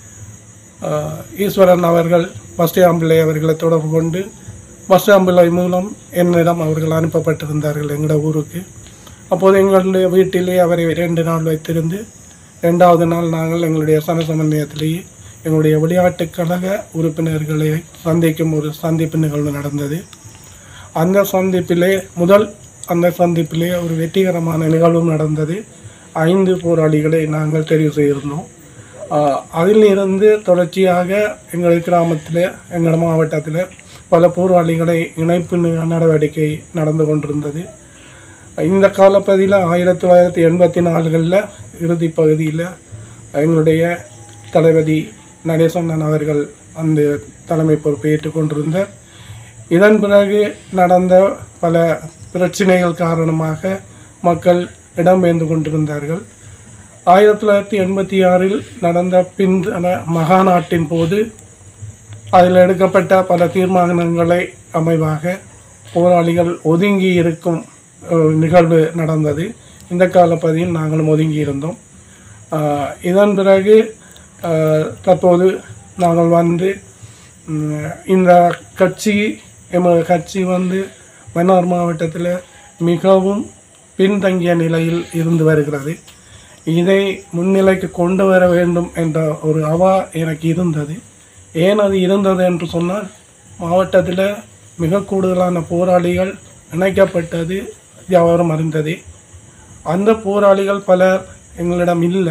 ஆஹ், ஈஸ்வரன் அவர்கள் பஸ்யாம்பிள்ளை அவர்களை தொடர்பு கொண்டு பஸ்யாம்பிள்ளை மூலம் என்னிடம் அவர்கள் அனுப்பப்பட்டிருந்தார்கள் எங்களோட ஊருக்கு அப்போது எங்களுடைய வீட்டிலே அவரை ரெண்டு நாள் வைத்திருந்து ரெண்டாவது நாள் நாங்கள் எங்களுடைய சனசமன்வயத்திலேயே எங்களுடைய விளையாட்டுக் கழக உறுப்பினர்களை சந்திக்கும் ஒரு சந்திப்பு நிகழ்வு நடந்தது அந்த சந்திப்பிலே முதல் அந்த சந்திப்பிலே ஒரு வெற்றிகரமான நிகழ்வும் நடந்தது ஐந்து போராளிகளை நாங்கள் தெரிவு செய்திருந்தோம் ஆஹ் அதில் இருந்து தொடர்ச்சியாக எங்கள் கிராமத்தில் எங்கள் மாவட்டத்தில் பல போராளிகளை இணைப்பு நி- நடவடிக்கை நடந்து கொண்டிருந்தது இந்த காலப்பகுதியில் ஆயிரத்தி தொள்ளாயிரத்தி எண்பத்தி நாலுகளில் இறுதி பகுதியில் எங்களுடைய தளபதி நடேசண்ணன் அவர்கள் அந்த தலைமை பொறுப்பை ஏற்றுக்கொண்டிருந்தார் இதன் பிறகு நடந்த பல பிரச்சனைகள் காரணமாக மக்கள் இடம்பெயர்ந்து கொண்டிருந்தார்கள் ஆயிரத்தி தொள்ளாயிரத்தி எண்பத்தி ஆறில் நடந்த பின் மகாநாட்டின் போது அதில் எடுக்கப்பட்ட பல தீர்மானங்களை அமைவாக போராளிகள் ஒதுங்கி இருக்கும் அஹ், நிகழ்வு நடந்தது இந்த காலப்பகுதியில் நாங்களும் ஒதுங்கி இருந்தோம் ஆஹ், இதன் பிறகு ஆஹ், தற்போது நாங்கள் வந்து ம், இந்த கட்சி எமது கட்சி வந்து மன்னார் மாவட்டத்தில் மிகவும் பின்தங்கிய நிலையில் இருந்து வருகிறது இதை முன்னிலைக்கு கொண்டு வர வேண்டும் என்ற ஒரு அவா எனக்கு இருந்தது ஏன் அது இருந்தது என்று சொன்னால் மாவட்டத்தில் மிக கூடுதலான போராளிகள் இணைக்கப்பட்டது யாவரும் அறிந்ததே அந்த போராளிகள் பலர் எங்களிடம் இல்லை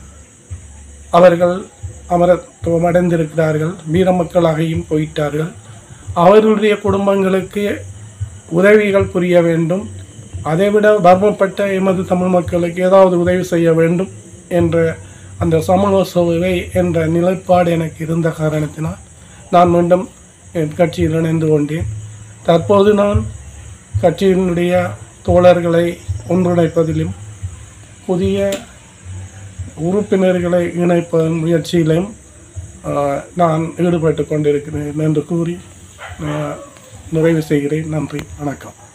அவர்கள் அமரத்துவம் அடைந்திருக்கிறார்கள் வீர மக்களாகியும் போயிட்டார்கள் அவர்களுடைய குடும்பங்களுக்கு உதவிகள் புரிய வேண்டும் அதைவிட தர்மப்பட்ட எமது தமிழ் மக்களுக்கு ஏதாவது உதவி செய்ய வேண்டும் என்ற அந்த சமூக சேவை என்ற நிலைப்பாடு எனக்கு இருந்த காரணத்தினால் நான் மீண்டும் என் கட்சியில் இணைந்து கொண்டேன் தற்போது நான் கட்சியினுடைய தோழர்களை ஒன்றிணைப்பதிலும் புதிய உறுப்பினர்களை இணைப்பதன் முயற்சியிலும் ஆஹ், நான் ஈடுபட்டு கொண்டிருக்கிறேன் என்று கூறி ஆஹ், நிறைவு செய்கிறேன் நன்றி வணக்கம்